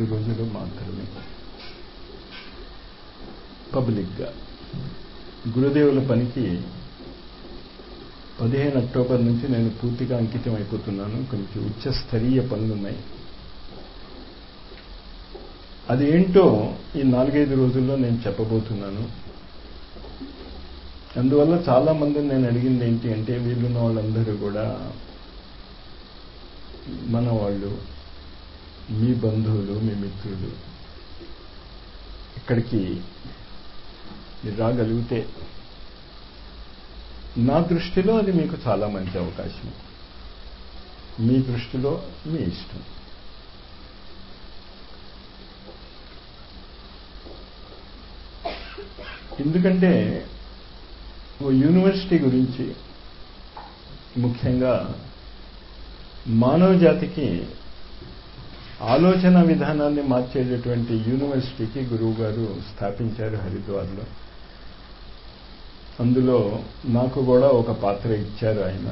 ఈ రోజులు మాత్రమే పబ్లిక్గా గురుదేవుల పనికి పదిహేను అక్టోబర్ నుంచి నేను పూర్తిగా అంకితం అయిపోతున్నాను కొంచెం ఉచ్చస్థరీయ పనులున్నాయి అది ఏంటో ఈ నాలుగైదు రోజుల్లో నేను చెప్పబోతున్నాను అందువల్ల చాలా మందిని నేను అడిగింది ఏంటి అంటే వీళ్ళున్న వాళ్ళందరూ కూడా మన వాళ్ళు మీ బంధువులు మీ మిత్రులు ఇక్కడికి మీరు రాగలిగితే నా దృష్టిలో అది మీకు చాలా మంచి అవకాశం మీ దృష్టిలో మీ ఇష్టం ఎందుకంటే ఓ యూనివర్సిటీ గురించి ముఖ్యంగా మానవ జాతికి ఆలోచన విధానాన్ని మార్చేటటువంటి యూనివర్సిటీకి గురువు గారు స్థాపించారు హరిద్వార్లో అందులో నాకు కూడా ఒక పాత్ర ఇచ్చారు ఆయన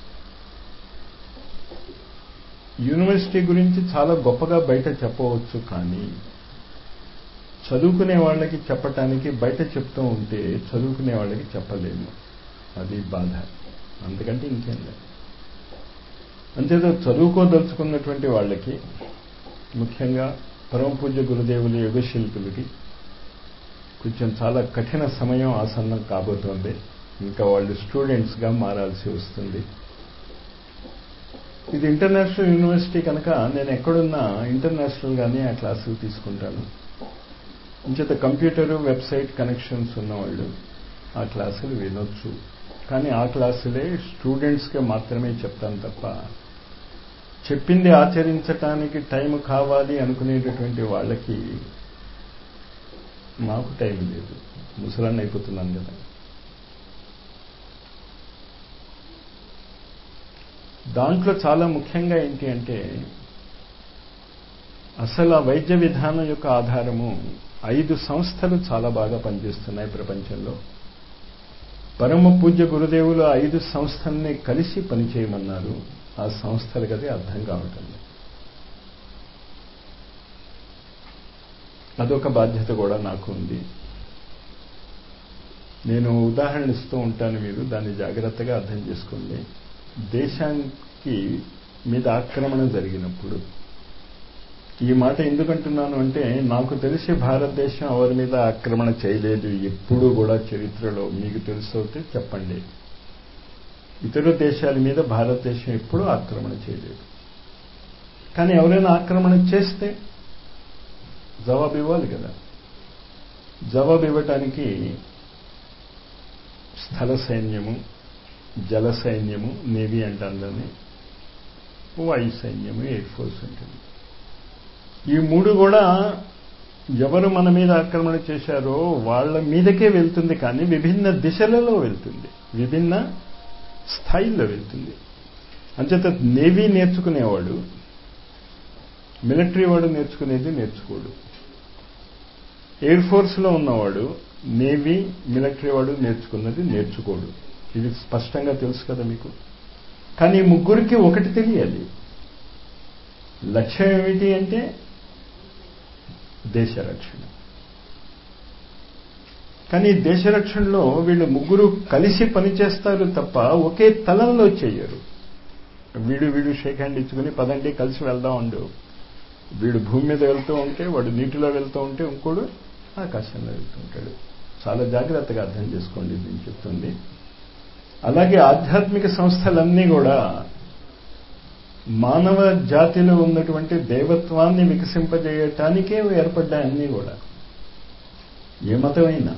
యూనివర్సిటీ గురించి చాలా గొప్పగా బయట చెప్పవచ్చు కానీ చదువుకునే వాళ్ళకి చెప్పటానికి బయట చెప్తూ ఉంటే చదువుకునే వాళ్ళకి చెప్పలేము అది బాధ అందుకంటే ఇంకేం లేదు అంతేత చదువుకోదలుచుకున్నటువంటి వాళ్ళకి ముఖ్యంగా పరమ పూజ్య గురుదేవుల యుగ శిల్పులకి కొంచెం చాలా కఠిన సమయం ఆసన్నం కాబోతోంది ఇంకా వాళ్ళు స్టూడెంట్స్గా మారాల్సి వస్తుంది ఇది ఇంటర్నేషనల్ యూనివర్సిటీ కనుక నేను ఎక్కడున్నా ఇంటర్నేషనల్గానే ఆ క్లాసులు తీసుకుంటాను ఇంచేత కంప్యూటరు వెబ్సైట్ కనెక్షన్స్ ఉన్నవాళ్ళు ఆ క్లాసులు వినొచ్చు కానీ ఆ క్లాసులే స్టూడెంట్స్కి మాత్రమే చెప్తాను తప్ప చెప్పింది ఆచరించటానికి టైం కావాలి అనుకునేటటువంటి వాళ్ళకి నాకు టైం లేదు ముసలాన్ని అయిపోతున్నాను కదా దాంట్లో చాలా ముఖ్యంగా ఏంటి అంటే అసలు ఆ వైద్య విధానం యొక్క ఆధారము ఐదు సంస్థలు చాలా బాగా పనిచేస్తున్నాయి ప్రపంచంలో పరమ పూజ్య గురుదేవులు ఐదు సంస్థల్ని కలిసి పనిచేయమన్నారు ఆ సంస్థలకు అది అర్థం కావటం అదొక బాధ్యత కూడా నాకు ఉంది నేను ఉదాహరణ ఇస్తూ ఉంటాను మీరు దాన్ని జాగ్రత్తగా అర్థం చేసుకోండి దేశానికి మీద ఆక్రమణ జరిగినప్పుడు ఈ మాట ఎందుకంటున్నాను అంటే నాకు తెలిసి భారతదేశం ఎవరి మీద ఆక్రమణ చేయలేదు ఎప్పుడూ కూడా చరిత్రలో మీకు తెలిసవుతే చెప్పండి ఇతర దేశాల మీద భారతదేశం ఎప్పుడూ ఆక్రమణ చేయలేదు కానీ ఎవరైనా ఆక్రమణ చేస్తే జవాబు ఇవ్వాలి కదా జవాబు ఇవ్వటానికి స్థల సైన్యము జల సైన్యము నేవీ అంటాను దాన్ని వాయు సైన్యము ఎయిర్ ఫోర్స్ ఉంటుంది ఈ మూడు కూడా ఎవరు మన మీద ఆక్రమణ చేశారో వాళ్ళ మీదకే వెళ్తుంది కానీ విభిన్న దిశలలో వెళ్తుంది విభిన్న స్థాయిల్లో వెళ్తుంది అంచేత నేవీ నేర్చుకునేవాడు మిలిటరీ వాడు నేర్చుకునేది నేర్చుకోడు ఎయిర్ ఫోర్స్లో ఉన్నవాడు నేవీ మిలిటరీ వాడు నేర్చుకున్నది నేర్చుకోడు ఇది స్పష్టంగా తెలుసు కదా మీకు కానీ ముగ్గురికి ఒకటి తెలియాలి లక్ష్యం ఏమిటి అంటే దేశ రక్షణ కానీ దేశ రక్షణలో వీళ్ళు ముగ్గురు కలిసి పనిచేస్తారు తప్ప ఒకే తలంలో చేయరు వీడు వీడు షేక్ హ్యాండ్ ఇచ్చుకుని పదండి కలిసి వెళ్దాం ఉండు వీడు భూమి మీద వెళ్తూ ఉంటే వాడు నీటిలో వెళ్తూ ఉంటే ఇంకోడు ఆకాశంలో వెళ్తుంటాడు చాలా జాగ్రత్తగా అర్థం చేసుకోండి నేను చెప్తుంది అలాగే ఆధ్యాత్మిక సంస్థలన్నీ కూడా మానవ జాతిలో ఉన్నటువంటి దేవత్వాన్ని వికసింపజేయటానికే ఏర్పడ్డాయన్నీ కూడా ఏ మతమైనా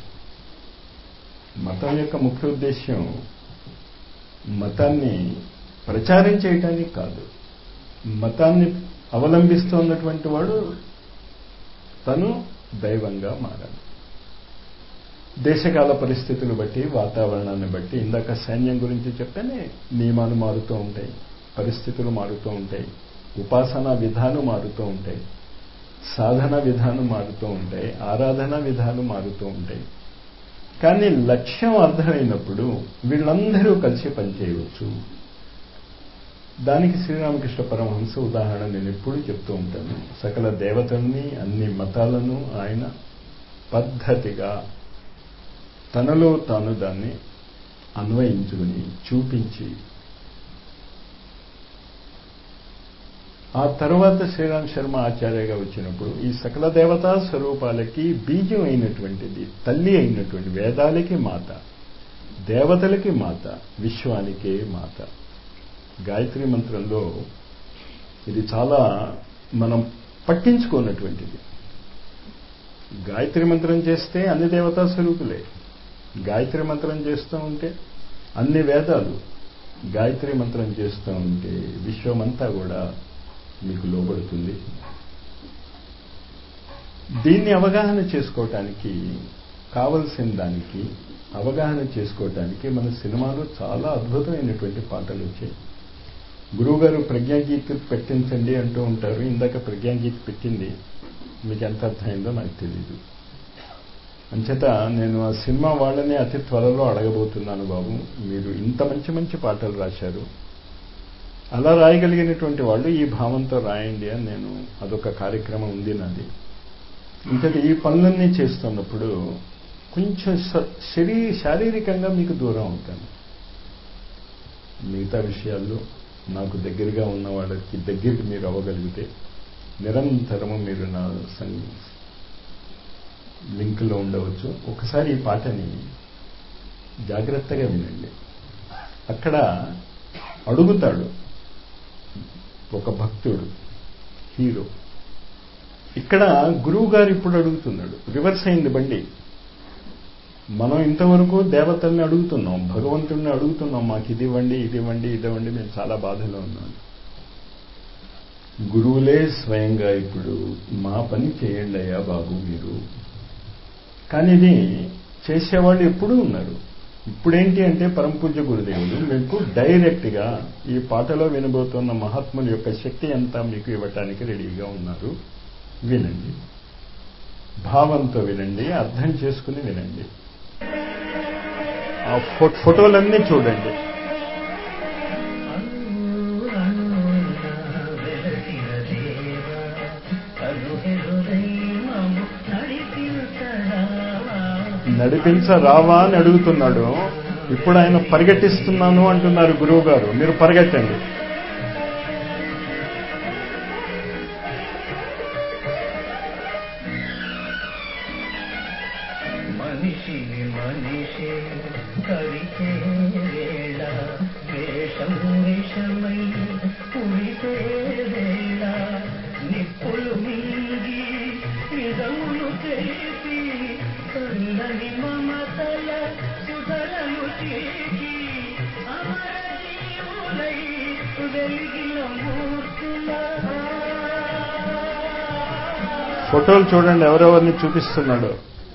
మతం యొక్క ముఖ్య ఉద్దేశ్యం మతాన్ని ప్రచారం చేయటానికి కాదు మతాన్ని అవలంబిస్తున్నటువంటి వాడు తను దైవంగా మారాలి దేశకాల పరిస్థితులు బట్టి వాతావరణాన్ని బట్టి ఇందాక సైన్యం గురించి చెప్పానే నియమాలు మారుతూ ఉంటాయి పరిస్థితులు మారుతూ ఉంటాయి ఉపాసనా విధానం మారుతూ ఉంటాయి సాధన విధానం మారుతూ ఉంటాయి ఆరాధన విధానం మారుతూ ఉంటాయి కానీ లక్ష్యం అర్థమైనప్పుడు వీళ్ళందరూ కలిసి పనిచేయవచ్చు దానికి శ్రీరామకృష్ణ పరమహంస ఉదాహరణ నేను ఎప్పుడూ చెప్తూ ఉంటాను సకల దేవతల్ని అన్ని మతాలను ఆయన పద్ధతిగా తనలో తాను దాన్ని అన్వయించుకుని చూపించి ఆ తర్వాత శ్రీరామ్ శర్మ ఆచార్యగా వచ్చినప్పుడు ఈ సకల దేవతా స్వరూపాలకి బీజం అయినటువంటిది తల్లి అయినటువంటి వేదాలకి మాత దేవతలకి మాత విశ్వానికే మాత గాయత్రి మంత్రంలో ఇది చాలా మనం పట్టించుకోనటువంటిది గాయత్రి మంత్రం చేస్తే అన్ని దేవతా స్వరూపులే గాయత్రి మంత్రం చేస్తూ ఉంటే అన్ని వేదాలు గాయత్రి మంత్రం చేస్తూ ఉంటే విశ్వమంతా కూడా మీకు లోబడుతుంది దీన్ని అవగాహన చేసుకోవటానికి కావలసిన దానికి అవగాహన చేసుకోవటానికి మన సినిమాలో చాలా అద్భుతమైనటువంటి పాటలు వచ్చాయి గురువుగారు ప్రజ్ఞాగీత్ పెట్టించండి అంటూ ఉంటారు ఇందాక ప్రజ్ఞాగీత్ పెట్టింది మీకు ఎంత అర్థమైందో నాకు తెలియదు అంచేత నేను ఆ సినిమా వాళ్ళని అతి త్వరలో అడగబోతున్నాను బాబు మీరు ఇంత మంచి మంచి పాటలు రాశారు అలా రాయగలిగినటువంటి వాళ్ళు ఈ భావంతో రాయండి అని నేను అదొక కార్యక్రమం ఉంది నాది ఇంతటి ఈ పనులన్నీ చేస్తున్నప్పుడు కొంచెం శరీ శారీరకంగా మీకు దూరం అవుతాను మిగతా విషయాల్లో నాకు దగ్గరగా ఉన్న వాళ్ళకి దగ్గరికి మీరు అవ్వగలిగితే నిరంతరము మీరు నా లింక్లో ఉండవచ్చు ఒకసారి ఈ పాటని జాగ్రత్తగా వినండి అక్కడ అడుగుతాడు ఒక భక్తుడు హీరో ఇక్కడ గురువు గారు ఇప్పుడు అడుగుతున్నాడు రివర్స్ అయింది బండి మనం ఇంతవరకు దేవతల్ని అడుగుతున్నాం భగవంతుడిని అడుగుతున్నాం మాకు ఇది ఇవ్వండి ఇది ఇవ్వండి ఇది ఇవ్వండి మేము చాలా బాధలో ఉన్నాం గురువులే స్వయంగా ఇప్పుడు మా పని చేయండి అయ్యా బాబు మీరు కానీ ఇది చేసేవాళ్ళు ఎప్పుడూ ఉన్నారు ఇప్పుడేంటి అంటే పరమపూజ్య గురుదేవులు మీకు డైరెక్ట్గా ఈ పాటలో వినబోతున్న మహాత్ముల యొక్క శక్తి అంతా మీకు ఇవ్వటానికి రెడీగా ఉన్నారు వినండి భావంతో వినండి అర్థం చేసుకుని వినండి ఆ ఫోటోలన్నీ చూడండి నడిపించరావా అని అడుగుతున్నాడు ఇప్పుడు ఆయన పరిగెట్టిస్తున్నాను అంటున్నారు గురువు గారు మీరు పరిగెట్టండి మనిషి మనిషి కరిచే వేళ వేషం విషమై పులిసే వేళ నిప్పులు మింగి నిజములు చేసి కళ్ళని మమతల సుధరలు చేసి అమర జీవులై వెలిగిన మూర్తుల ఫోటోలు చూడండి ఎవరెవరిని చూపిస్తున్నాడు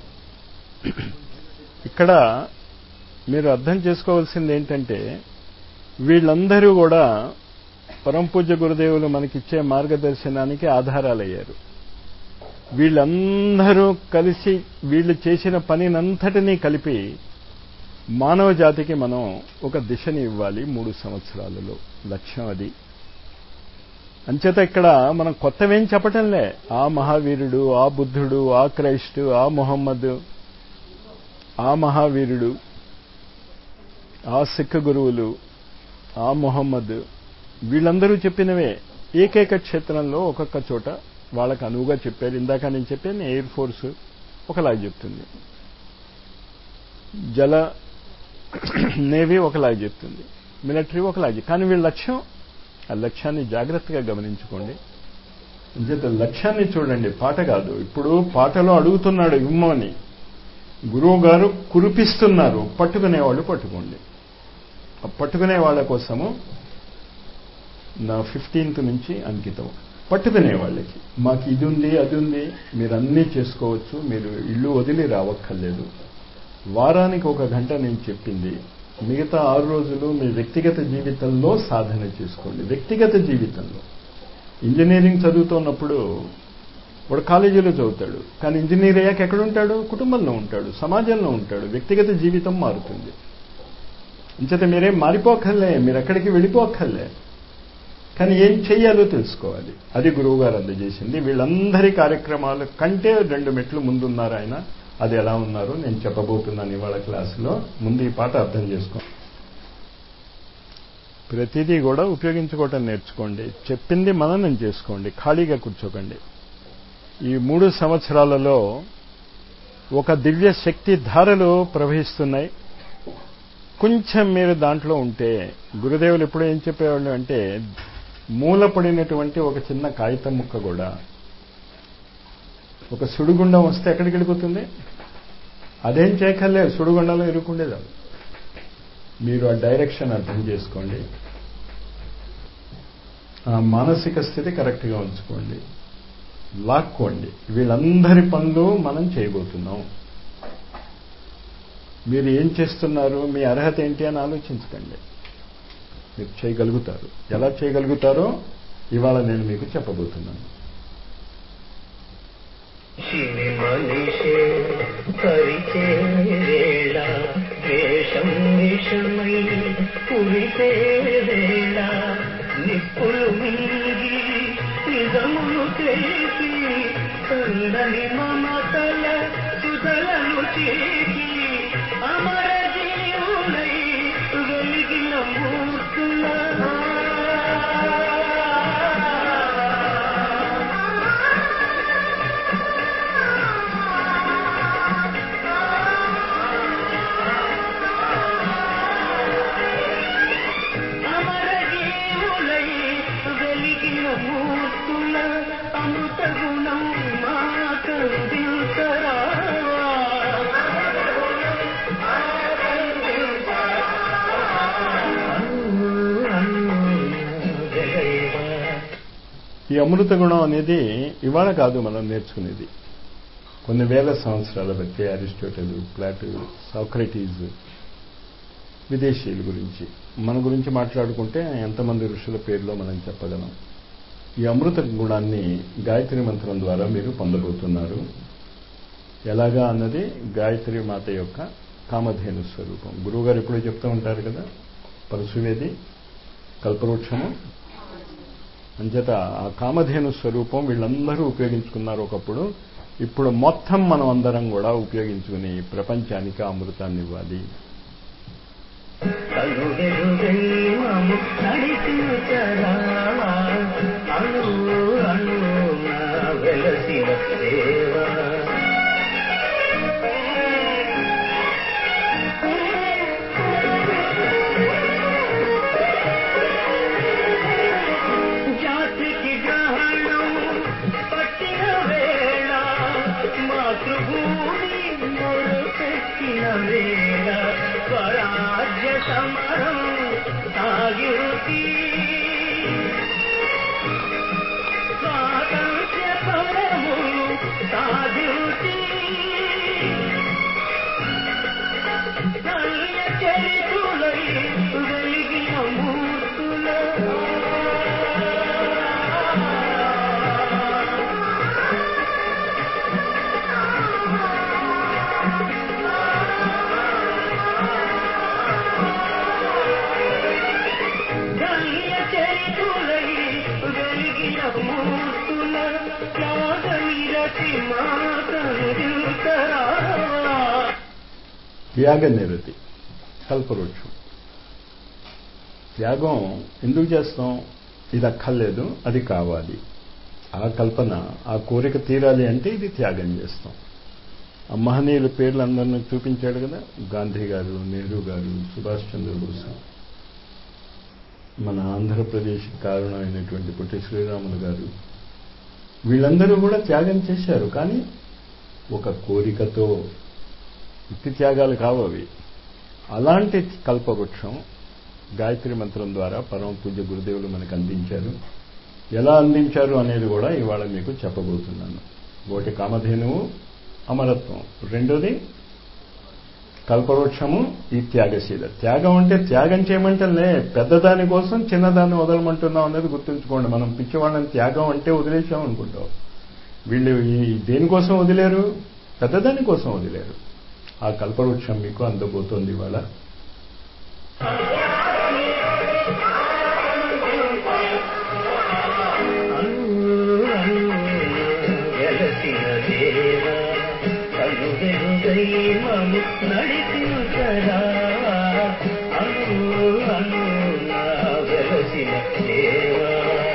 ఇక్కడ మీరు అర్థం చేసుకోవాల్సింది ఏంటంటే వీళ్ళందరూ కూడా పరమపూజ్య గురుదేవులు మనకిచ్చే మార్గదర్శనానికి ఆధారాలయ్యారు వీళ్ళందరూ కలిసి వీళ్ళు చేసిన పనినంతటినీ కలిపి మానవ జాతికి మనం ఒక దిశని ఇవ్వాలి మూడు సంవత్సరాలలో లక్ష్యం అది అంచేత ఇక్కడ మనం కొత్తవేం చెప్పటంలే ఆ మహావీరుడు ఆ బుద్ధుడు ఆ క్రైస్టు ఆ మొహమ్మద్ ఆ మహావీరుడు ఆ సిక్క గురువులు ఆ మొహమ్మద్ వీళ్ళందరూ చెప్పినవే ఏకైక క్షేత్రంలో ఒక్కొక్క చోట వాళ్ళకు అనువుగా చెప్పారు ఇందాక నేను చెప్పాను ఎయిర్ ఫోర్స్ ఒకలాగా చెప్తుంది జల నేవీ ఒకలాగా చెప్తుంది మిలిటరీ ఒకలాగే కానీ వీళ్ళ లక్ష్యం ఆ లక్ష్యాన్ని జాగ్రత్తగా గమనించుకోండి అంచేత లక్ష్యాన్ని చూడండి పాట కాదు ఇప్పుడు పాటలో అడుగుతున్నాడు ఇమ్మని గురువు గారు కురిపిస్తున్నారు పట్టుకునేవాళ్ళు పట్టుకోండి ఆ పట్టుకునే వాళ్ళ కోసము నా ఫిఫ్టీన్త్ నుంచి అంకితం పట్టుకునే వాళ్ళకి మాకు ఇది ఉంది అది ఉంది మీరు అన్నీ చేసుకోవచ్చు మీరు ఇల్లు వదిలి రావక్కర్లేదు వారానికి ఒక గంట నేను చెప్పింది మిగతా ఆరు రోజులు మీ వ్యక్తిగత జీవితంలో సాధన చేసుకోండి వ్యక్తిగత జీవితంలో ఇంజనీరింగ్ చదువుతున్నప్పుడు వాడు కాలేజీలో చదువుతాడు కానీ ఇంజనీర్ అయ్యాక ఎక్కడ ఉంటాడు కుటుంబంలో ఉంటాడు సమాజంలో ఉంటాడు వ్యక్తిగత జీవితం మారుతుంది అంచేత మీరేం మారిపోక్కర్లే మీరు ఎక్కడికి వెళ్ళిపోక్కర్లే కానీ ఏం చెయ్యాలో తెలుసుకోవాలి అది గురువు గారు అందజేసింది వీళ్ళందరి కార్యక్రమాల కంటే రెండు మెట్లు ముందున్నారు ఆయన అది ఎలా ఉన్నారో నేను చెప్పబోతున్నాను ఇవాళ క్లాసులో ముందు ఈ పాట అర్థం చేసుకో ప్రతిదీ కూడా ఉపయోగించుకోవటం నేర్చుకోండి చెప్పింది మననం చేసుకోండి ఖాళీగా కూర్చోకండి ఈ మూడు సంవత్సరాలలో ఒక దివ్య శక్తి ధారలు ప్రవహిస్తున్నాయి కొంచెం మీరు దాంట్లో ఉంటే గురుదేవులు ఎప్పుడు ఏం చెప్పేవాళ్ళు అంటే మూలపడినటువంటి ఒక చిన్న కాగితం ముక్క కూడా ఒక సుడిగుండం వస్తే ఎక్కడికి వెళ్ళిపోతుంది అదేం చేయకలేదు సుడిగుండంలో ఇరుక్కుండేది మీరు ఆ డైరెక్షన్ అర్థం చేసుకోండి ఆ మానసిక స్థితి కరెక్ట్గా ఉంచుకోండి లాక్కోండి వీళ్ళందరి పనులు మనం చేయబోతున్నాం మీరు ఏం చేస్తున్నారు మీ అర్హత ఏంటి అని ఆలోచించకండి మీరు చేయగలుగుతారు ఎలా చేయగలుగుతారో ఇవాళ నేను మీకు చెప్పబోతున్నాను శివి మనిషే పరిచే వేళ వేషం విషమై కురిసే వేళ నిప్పులు మింగి నిజములు చేసి కందని మమతల సుధలను చేసి అమర జీవులై వెలిగిన మూర్తుల అమర జీవులై వెలిగిన మూర్తుల అమృత గుణం మాకందించరా అన్ను అన్ను జగైవా ఈ అమృత గుణం అనేది ఇవాళ కాదు మనం నేర్చుకునేది కొన్ని వేల సంవత్సరాల బట్టి అరిస్టోటల్ ప్లాటు సాక్రటీస్ విదేశీయుల గురించి మన గురించి మాట్లాడుకుంటే ఎంతమంది ఋషుల పేర్లో మనం చెప్పగలం ఈ అమృత గుణాన్ని గాయత్రి మంత్రం ద్వారా మీరు పొందబోతున్నారు ఎలాగా అన్నది గాయత్రి మాత యొక్క కామధేను స్వరూపం గురువుగారు ఎప్పుడూ చెప్తూ ఉంటారు కదా పరశువేది కల్పవృక్షము అంచేత ఆ కామధేను స్వరూపం వీళ్ళందరూ ఉపయోగించుకున్నారు ఒకప్పుడు ఇప్పుడు మొత్తం మనం అందరం కూడా ఉపయోగించుకుని ప్రపంచానికి ఆ అమృతాన్ని ఇవ్వాలి కనుగెరుగైమము నడిపించరా అను అను నా వెలసిన దేవా జాతికి గ్రహణం పట్టిన వేళ మాతృభూమి మొరపెట్టిన వేళ స్వరాజ్య సమరం సాగుతీ స్వాతంత్ర్య పరము సాగుతీ కళ్య చరితులై వెలిగిన ధన్య చరితులై వెలిగిన మూర్తుల త్యాగ నిరతి మాతను దిల్కరావా త్యాగ నిరతి కల్పవృక్షం త్యాగం ఎందుకు చేస్తాం ఇది అక్కర్లేదు అది కావాలి ఆ కల్పన ఆ కోరిక తీరాలి అంటే ఇది త్యాగం చేస్తాం ఆ మహనీయుల పేర్లు అందరిని చూపించాడు కదా గాంధీ గారు నెహ్రూ గారు సుభాష్ చంద్రబోస్ మన ఆంధ్రప్రదేశ్ కారణమైనటువంటి పొట్టి శ్రీరాములు గారు వీళ్ళందరూ కూడా త్యాగం చేశారు కానీ ఒక కోరికతో ఇట్టి త్యాగాలు కావు అవి అలాంటి కల్పవృక్షం గాయత్రి మంత్రం ద్వారా పరమ పూజ్య గురుదేవులు మనకు అందించారు ఎలా అందించారు అనేది కూడా ఇవాళ మీకు చెప్పబోతున్నాను ఒకటి కామధేనువు అమరత్వం రెండోది కల్పవృక్షము ఈ త్యాగశీల త్యాగం అంటే త్యాగం చేయమంటే పెద్దదాని కోసం చిన్నదాన్ని వదలమంటున్నాం అనేది గుర్తుంచుకోండి మనం పిచ్చివాళ్ళని త్యాగం అంటే వదిలేసాం అనుకుంటాం వీళ్ళు ఈ దేనికోసం వదిలేరు పెద్దదాని కోసం వదిలేరు ఆ కల్పవృక్షం మీకు అందబోతోంది ఇవాళ దైవము నడిపించరా అను అను నా వెలసిన దేవా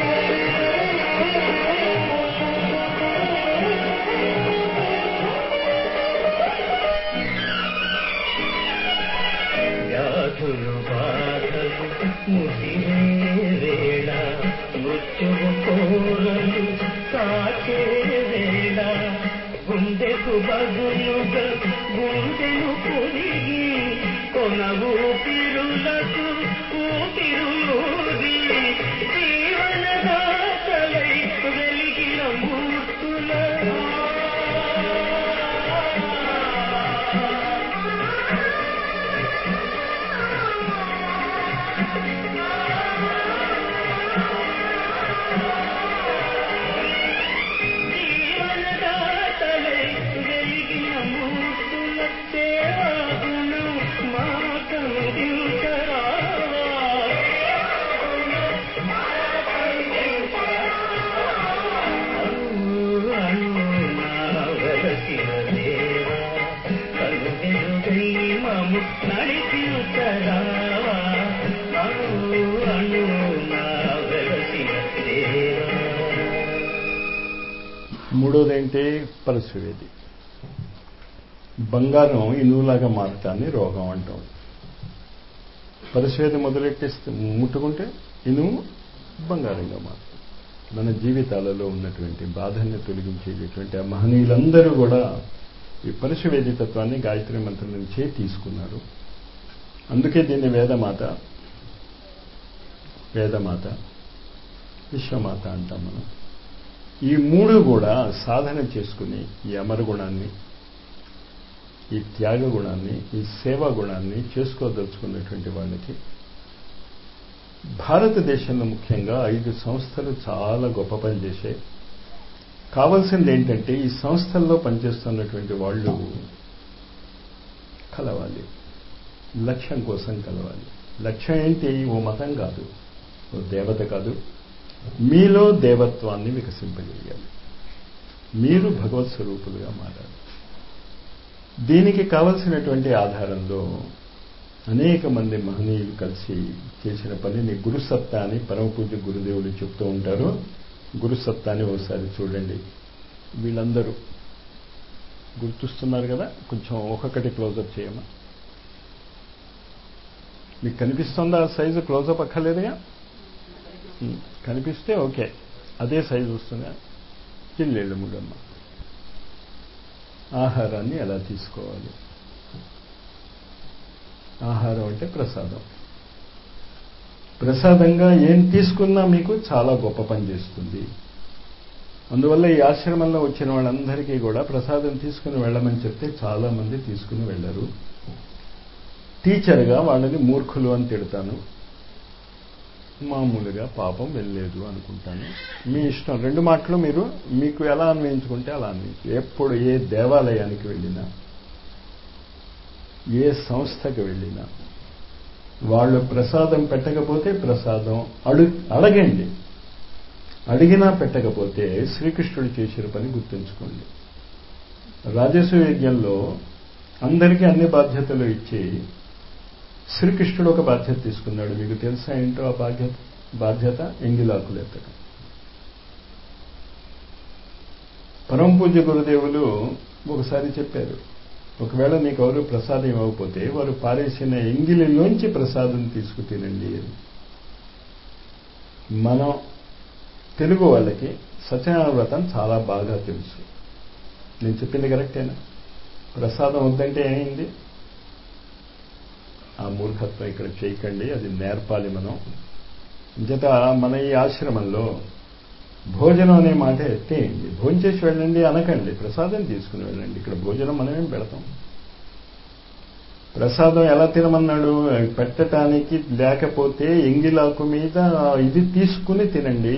వ్యాధులు బాధలు ముసిరే వేళ మృత్యువు కోరలు సాచే వేళ గుండెకు బదులుగా గుండెను పొరిగి కొన ఊపిరులకు ఊపిరులూది జీవనదాతలై వెలిగిన మూర్తుల జీవనదాతలై వెలిగిన మూర్తుల సేవాగుణం మాటను దించరావా అను అను నా వెలసిన దేవా కనుగెరుగై మము నడిపించరావా అను అను నా వెలసిన దేవా మూడోది ఏంటి పరశువేది బంగారం ఇనువులాగా మారటాన్ని రోగం అంటాం పరశువేది మొదలెట్టేస్తే ముట్టుకుంటే ఇనుము బంగారంగా మారుతుంది మన జీవితాలలో ఉన్నటువంటి బాధల్ని తొలగించేటటువంటి ఆ మహనీయులందరూ కూడా ఈ పరశువేది తత్వాన్ని గాయత్రి మంత్రం నుంచే తీసుకున్నారు అందుకే దీన్ని వేదమాత వేదమాత విశ్వమాత అంటాం మనం ఈ మూడు కూడా సాధన చేసుకుని ఈ అమర గుణాన్ని ఈ త్యాగ గుణాన్ని ఈ సేవా గుణాన్ని చేసుకోదలుచుకున్నటువంటి వాళ్ళకి భారతదేశంలో ముఖ్యంగా ఐదు సంస్థలు చాలా గొప్ప పని చేశాయి కావాల్సింది ఏంటంటే ఈ సంస్థల్లో పనిచేస్తున్నటువంటి వాళ్ళు కలవాలి లక్ష్యం కోసం కలవాలి లక్ష్యం ఏంటి ఓ మతం కాదు ఓ దేవత కాదు మీలో దేవత్వాన్ని వికసింపజేయాలి మీరు భగవత్ స్వరూపులుగా మారాలి దీనికి కావలసినటువంటి ఆధారంలో అనేక మంది మహనీయులు కలిసి చేసిన పనిని గురుసత్తా అని పరమ పూజ్య గురుదేవులు చెప్తూ ఉంటారు గురుసత్తాని ఒకసారి చూడండి వీళ్ళందరూ గుర్తుస్తున్నారు కదా కొంచెం ఒక్కొక్కటి క్లోజప్ చేయమా మీకు కనిపిస్తుందా ఆ సైజు క్లోజప్ అక్కర్లేదుగా ఉం. కనిపిస్తే ఓకే అదే సైజు వస్తుందా జిల్లేళ్ళు మూడమ్మ ఆహారాన్ని ఎలా తీసుకోవాలి ఆహారం అంటే ప్రసాదం ప్రసాదంగా ఏం తీసుకున్నా మీకు చాలా గొప్ప పని చేస్తుంది అందువల్ల ఈ ఆశ్రమంలో వచ్చిన వాళ్ళందరికీ కూడా ప్రసాదం తీసుకుని వెళ్ళమని చెప్తే చాలా మంది తీసుకుని వెళ్ళరు టీచర్గా వాళ్ళని మూర్ఖులు అని తిడతాను మామూలుగా పాపం వెళ్ళలేదు అనుకుంటాను మీ ఇష్టం రెండు మాటలు మీరు మీకు ఎలా అన్వయించుకుంటే అలా అన్వయించు ఎప్పుడు ఏ దేవాలయానికి వెళ్ళినా ఏ సంస్థకి వెళ్ళినా వాళ్ళు ప్రసాదం పెట్టకపోతే ప్రసాదం అడు అడగండి అడిగినా పెట్టకపోతే శ్రీకృష్ణుడు చేసిన పని గుర్తుంచుకోండి రాజస్వ యజ్ఞంలో అందరికీ అన్ని బాధ్యతలు ఇచ్చి శ్రీకృష్ణుడు ఒక బాధ్యత తీసుకున్నాడు మీకు తెలుసా ఏంటో ఆ బాధ్యత బాధ్యత ఎంగిలాకులు ఎత్తడం పరమ పూజ్య గురుదేవులు ఒకసారి చెప్పారు ఒకవేళ మీకు ఎవరు ప్రసాదం ఇవ్వకపోతే వారు పారేసిన ఎంగిలిలోంచి ప్రసాదం తీసుకు తినండి అని మనం తెలుగు వాళ్ళకి సత్యనారాయణ వ్రతం చాలా బాగా తెలుసు నేను చెప్పింది కరెక్టేనా ప్రసాదం వద్దంటే ఏమైంది ఆ మూర్ఖత్వం ఇక్కడ చేయకండి అది నేర్పాలి మనం జత మన ఈ ఆశ్రమంలో భోజనం అనే మాట ఎత్తేయండి భోజనం చేసి వెళ్ళండి అనకండి ప్రసాదం తీసుకుని వెళ్ళండి ఇక్కడ భోజనం మనమేం పెడతాం ప్రసాదం ఎలా తినమన్నాడు పెట్టడానికి లేకపోతే ఎంగిలాకు మీద ఇది తీసుకుని తినండి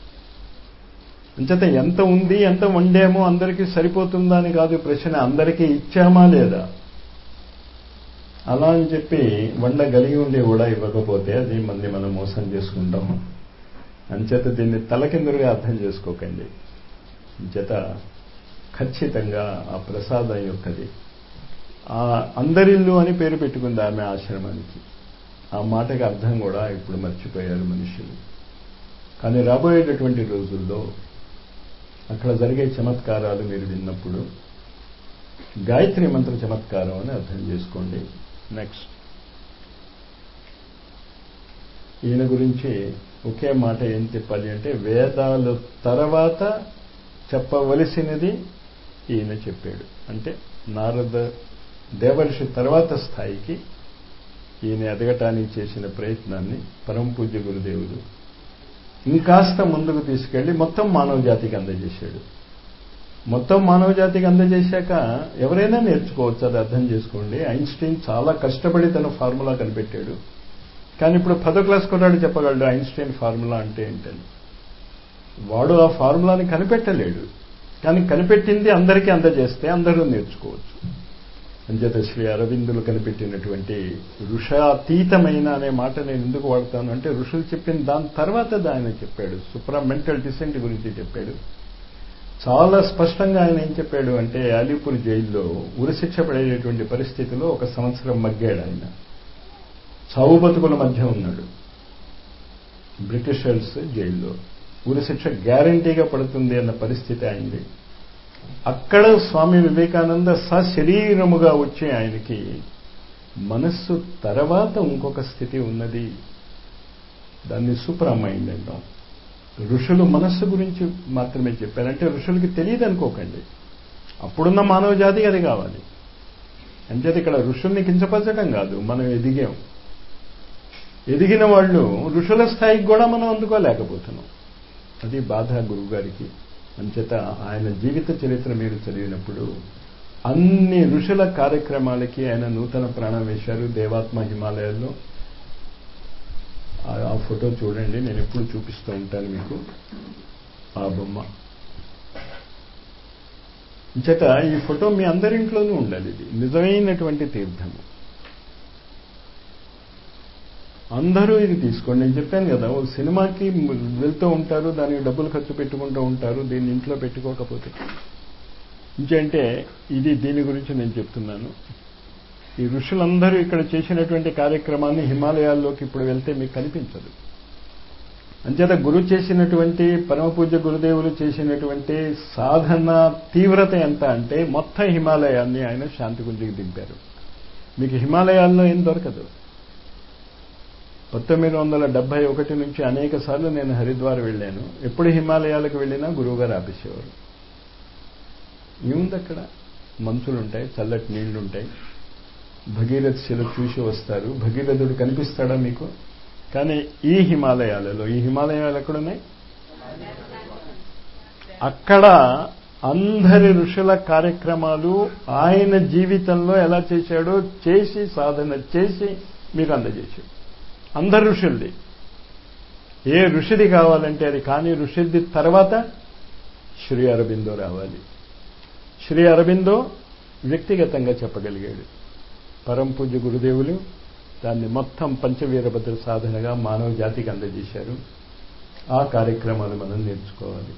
అంచేత ఎంత ఉంది ఎంత వండామో అందరికీ సరిపోతుందా అని కాదు ప్రశ్న అందరికీ ఇచ్చామా లేదా అలా అని చెప్పి వండగలిగి ఉండి కూడా ఇవ్వకపోతే అది మంది మనం మోసం చేసుకుంటాం అంచేత దీన్ని తలకిందులుగా అర్థం చేసుకోకండి జత ఖచ్చితంగా ఆ ప్రసాదం యొక్కది ఆ అందరిల్లు అని పేరు పెట్టుకుంది ఆమె ఆశ్రమానికి ఆ మాటకి అర్థం కూడా ఇప్పుడు మర్చిపోయారు మనుషులు కానీ రాబోయేటటువంటి రోజుల్లో అక్కడ జరిగే చమత్కారాలు మీరు విన్నప్పుడు గాయత్రి మంత్ర చమత్కారం అని అర్థం చేసుకోండి నెక్స్ట్ ఈయన గురించి ఒకే మాట ఏం చెప్పాలి అంటే వేదాలు తర్వాత చెప్పవలసినది ఈయన చెప్పాడు అంటే నారద దేవర్షి తర్వాత స్థాయికి ఈయన ఎదగటానికి చేసిన ప్రయత్నాన్ని పరమ పూజ్య గురుదేవుడు ఇంకాస్త ముందుకు తీసుకెళ్లి మొత్తం మానవ జాతికి అందజేశాడు మొత్తం మానవ జాతికి అందజేశాక ఎవరైనా నేర్చుకోవచ్చు అది అర్థం చేసుకోండి ఐన్స్టీన్ చాలా కష్టపడి తన ఫార్ములా కనిపెట్టాడు కానీ ఇప్పుడు పదో క్లాస్ కొన్నాడు చెప్పగలడు ఐన్స్టీన్ ఫార్ములా అంటే ఏంటని వాడు ఆ ఫార్ములాని కనిపెట్టలేడు కానీ కనిపెట్టింది అందరికీ అందజేస్తే అందరూ నేర్చుకోవచ్చు అంచేత శ్రీ అరవిందులు కనిపెట్టినటువంటి ఋషాతీతమైన అనే మాట నేను ఎందుకు వాడతాను అంటే ఋషులు చెప్పిన దాని తర్వాత ఆయన చెప్పాడు సుప్రా మెంటల్ డిసెంట్ గురించి చెప్పాడు చాలా స్పష్టంగా ఆయన ఏం చెప్పాడు అంటే అలీపూర్ జైల్లో ఉరిశిక్ష పడేటువంటి పరిస్థితిలో ఒక సంవత్సరం మగ్గాడు ఆయన చావు బతుకుల మధ్య ఉన్నాడు బ్రిటిషర్స్ జైల్లో ఉరిశిక్ష గ్యారంటీగా పడుతుంది అన్న పరిస్థితి అయింది అక్కడ స్వామి వివేకానంద సశరీరముగా వచ్చి ఆయనకి మనస్సు తర్వాత ఇంకొక స్థితి ఉన్నది దాన్ని సూపర్ మైండ్ అంటాం ఋషులు మనస్సు గురించి మాత్రమే చెప్పారంటే ఋషులకి తెలియదు అనుకోకండి అప్పుడున్న మానవ జాతి అది కావాలి అంచేది ఇక్కడ ఋషుల్ని కించపరచడం కాదు మనం ఎదిగాం ఎదిగిన వాళ్ళు ఋషుల స్థాయికి కూడా మనం అందుకోలేకపోతున్నాం అది బాధ గురువు గారికి అంచేత ఆయన జీవిత చరిత్ర మీరు చదివినప్పుడు అన్ని ఋషుల కార్యక్రమాలకి ఆయన నూతన ప్రాణం వేశారు దేవాత్మ హిమాలయాల్లో ఆ ఫోటో చూడండి నేను ఎప్పుడు చూపిస్తూ ఉంటాను మీకు ఆ బొమ్మ చేత ఈ ఫోటో మీ అందరింట్లోనూ ఉండాలి ఇది నిజమైనటువంటి తీర్థము అందరూ ఇది తీసుకోండి నేను చెప్పాను కదా ఓ సినిమాకి వెళ్తూ ఉంటారు దానికి డబ్బులు ఖర్చు పెట్టుకుంటూ ఉంటారు దీన్ని ఇంట్లో పెట్టుకోకపోతే ఇంకేంటే ఇది దీని గురించి నేను చెప్తున్నాను ఈ ఋషులందరూ ఇక్కడ చేసినటువంటి కార్యక్రమాన్ని హిమాలయాల్లోకి ఇప్పుడు వెళ్తే మీకు కనిపించదు అంచేత గురు చేసినటువంటి పరమ పూజ్య గురుదేవులు చేసినటువంటి సాధన తీవ్రత ఎంత అంటే మొత్తం హిమాలయాన్ని ఆయన శాంతికుంజికి దింపారు మీకు హిమాలయాల్లో ఏం దొరకదు పంతొమ్మిది వందల డెబ్బై ఒకటి నుంచి అనేక సార్లు నేను హరిద్వార్ వెళ్ళాను ఎప్పుడు హిమాలయాలకు వెళ్ళినా గురువుగారు ఆపేసేవారు ఏముంది అక్కడ మంచులుంటాయి చల్లటి నీళ్లుంటాయి భగీరథ శిల చూసి వస్తారు భగీరథుడు కనిపిస్తాడా మీకు కానీ ఈ హిమాలయాలలో ఈ హిమాలయాలు ఎక్కడున్నాయి అక్కడ అందరి ఋషుల కార్యక్రమాలు ఆయన జీవితంలో ఎలా చేశాడో చేసి సాధన చేసి మీకు అందజేశాడు అందరు ఋషుల్ది ఏ ఋషిది కావాలంటే అది కానీ ఋషిది తర్వాత శ్రీ అరబిందో రావాలి శ్రీ అరబిందో వ్యక్తిగతంగా చెప్పగలిగాడు పరం పూజ్య గురుదేవులు దాన్ని మొత్తం పంచవీరభద్ర సాధనగా మానవ జాతికి అందజేశారు ఆ కార్యక్రమాలు మనం నేర్చుకోవాలి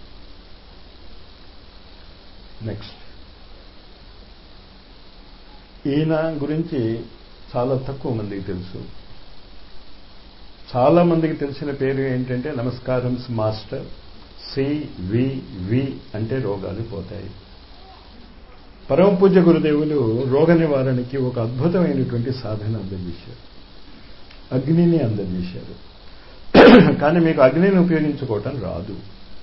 నెక్స్ట్ ఈయన గురించి చాలా తక్కువ మందికి తెలుసు చాలా మందికి తెలిసిన పేరు ఏంటంటే నమస్కారం మాస్టర్ సివివి అంటే రోగాలు పోతాయి పరమ పూజ్య గురుదేవులు రోగ నివారణకి ఒక అద్భుతమైనటువంటి సాధన అందజేశారు అగ్నిని అందజేశారు కానీ మీకు అగ్నిని ఉపయోగించుకోవటం రాదు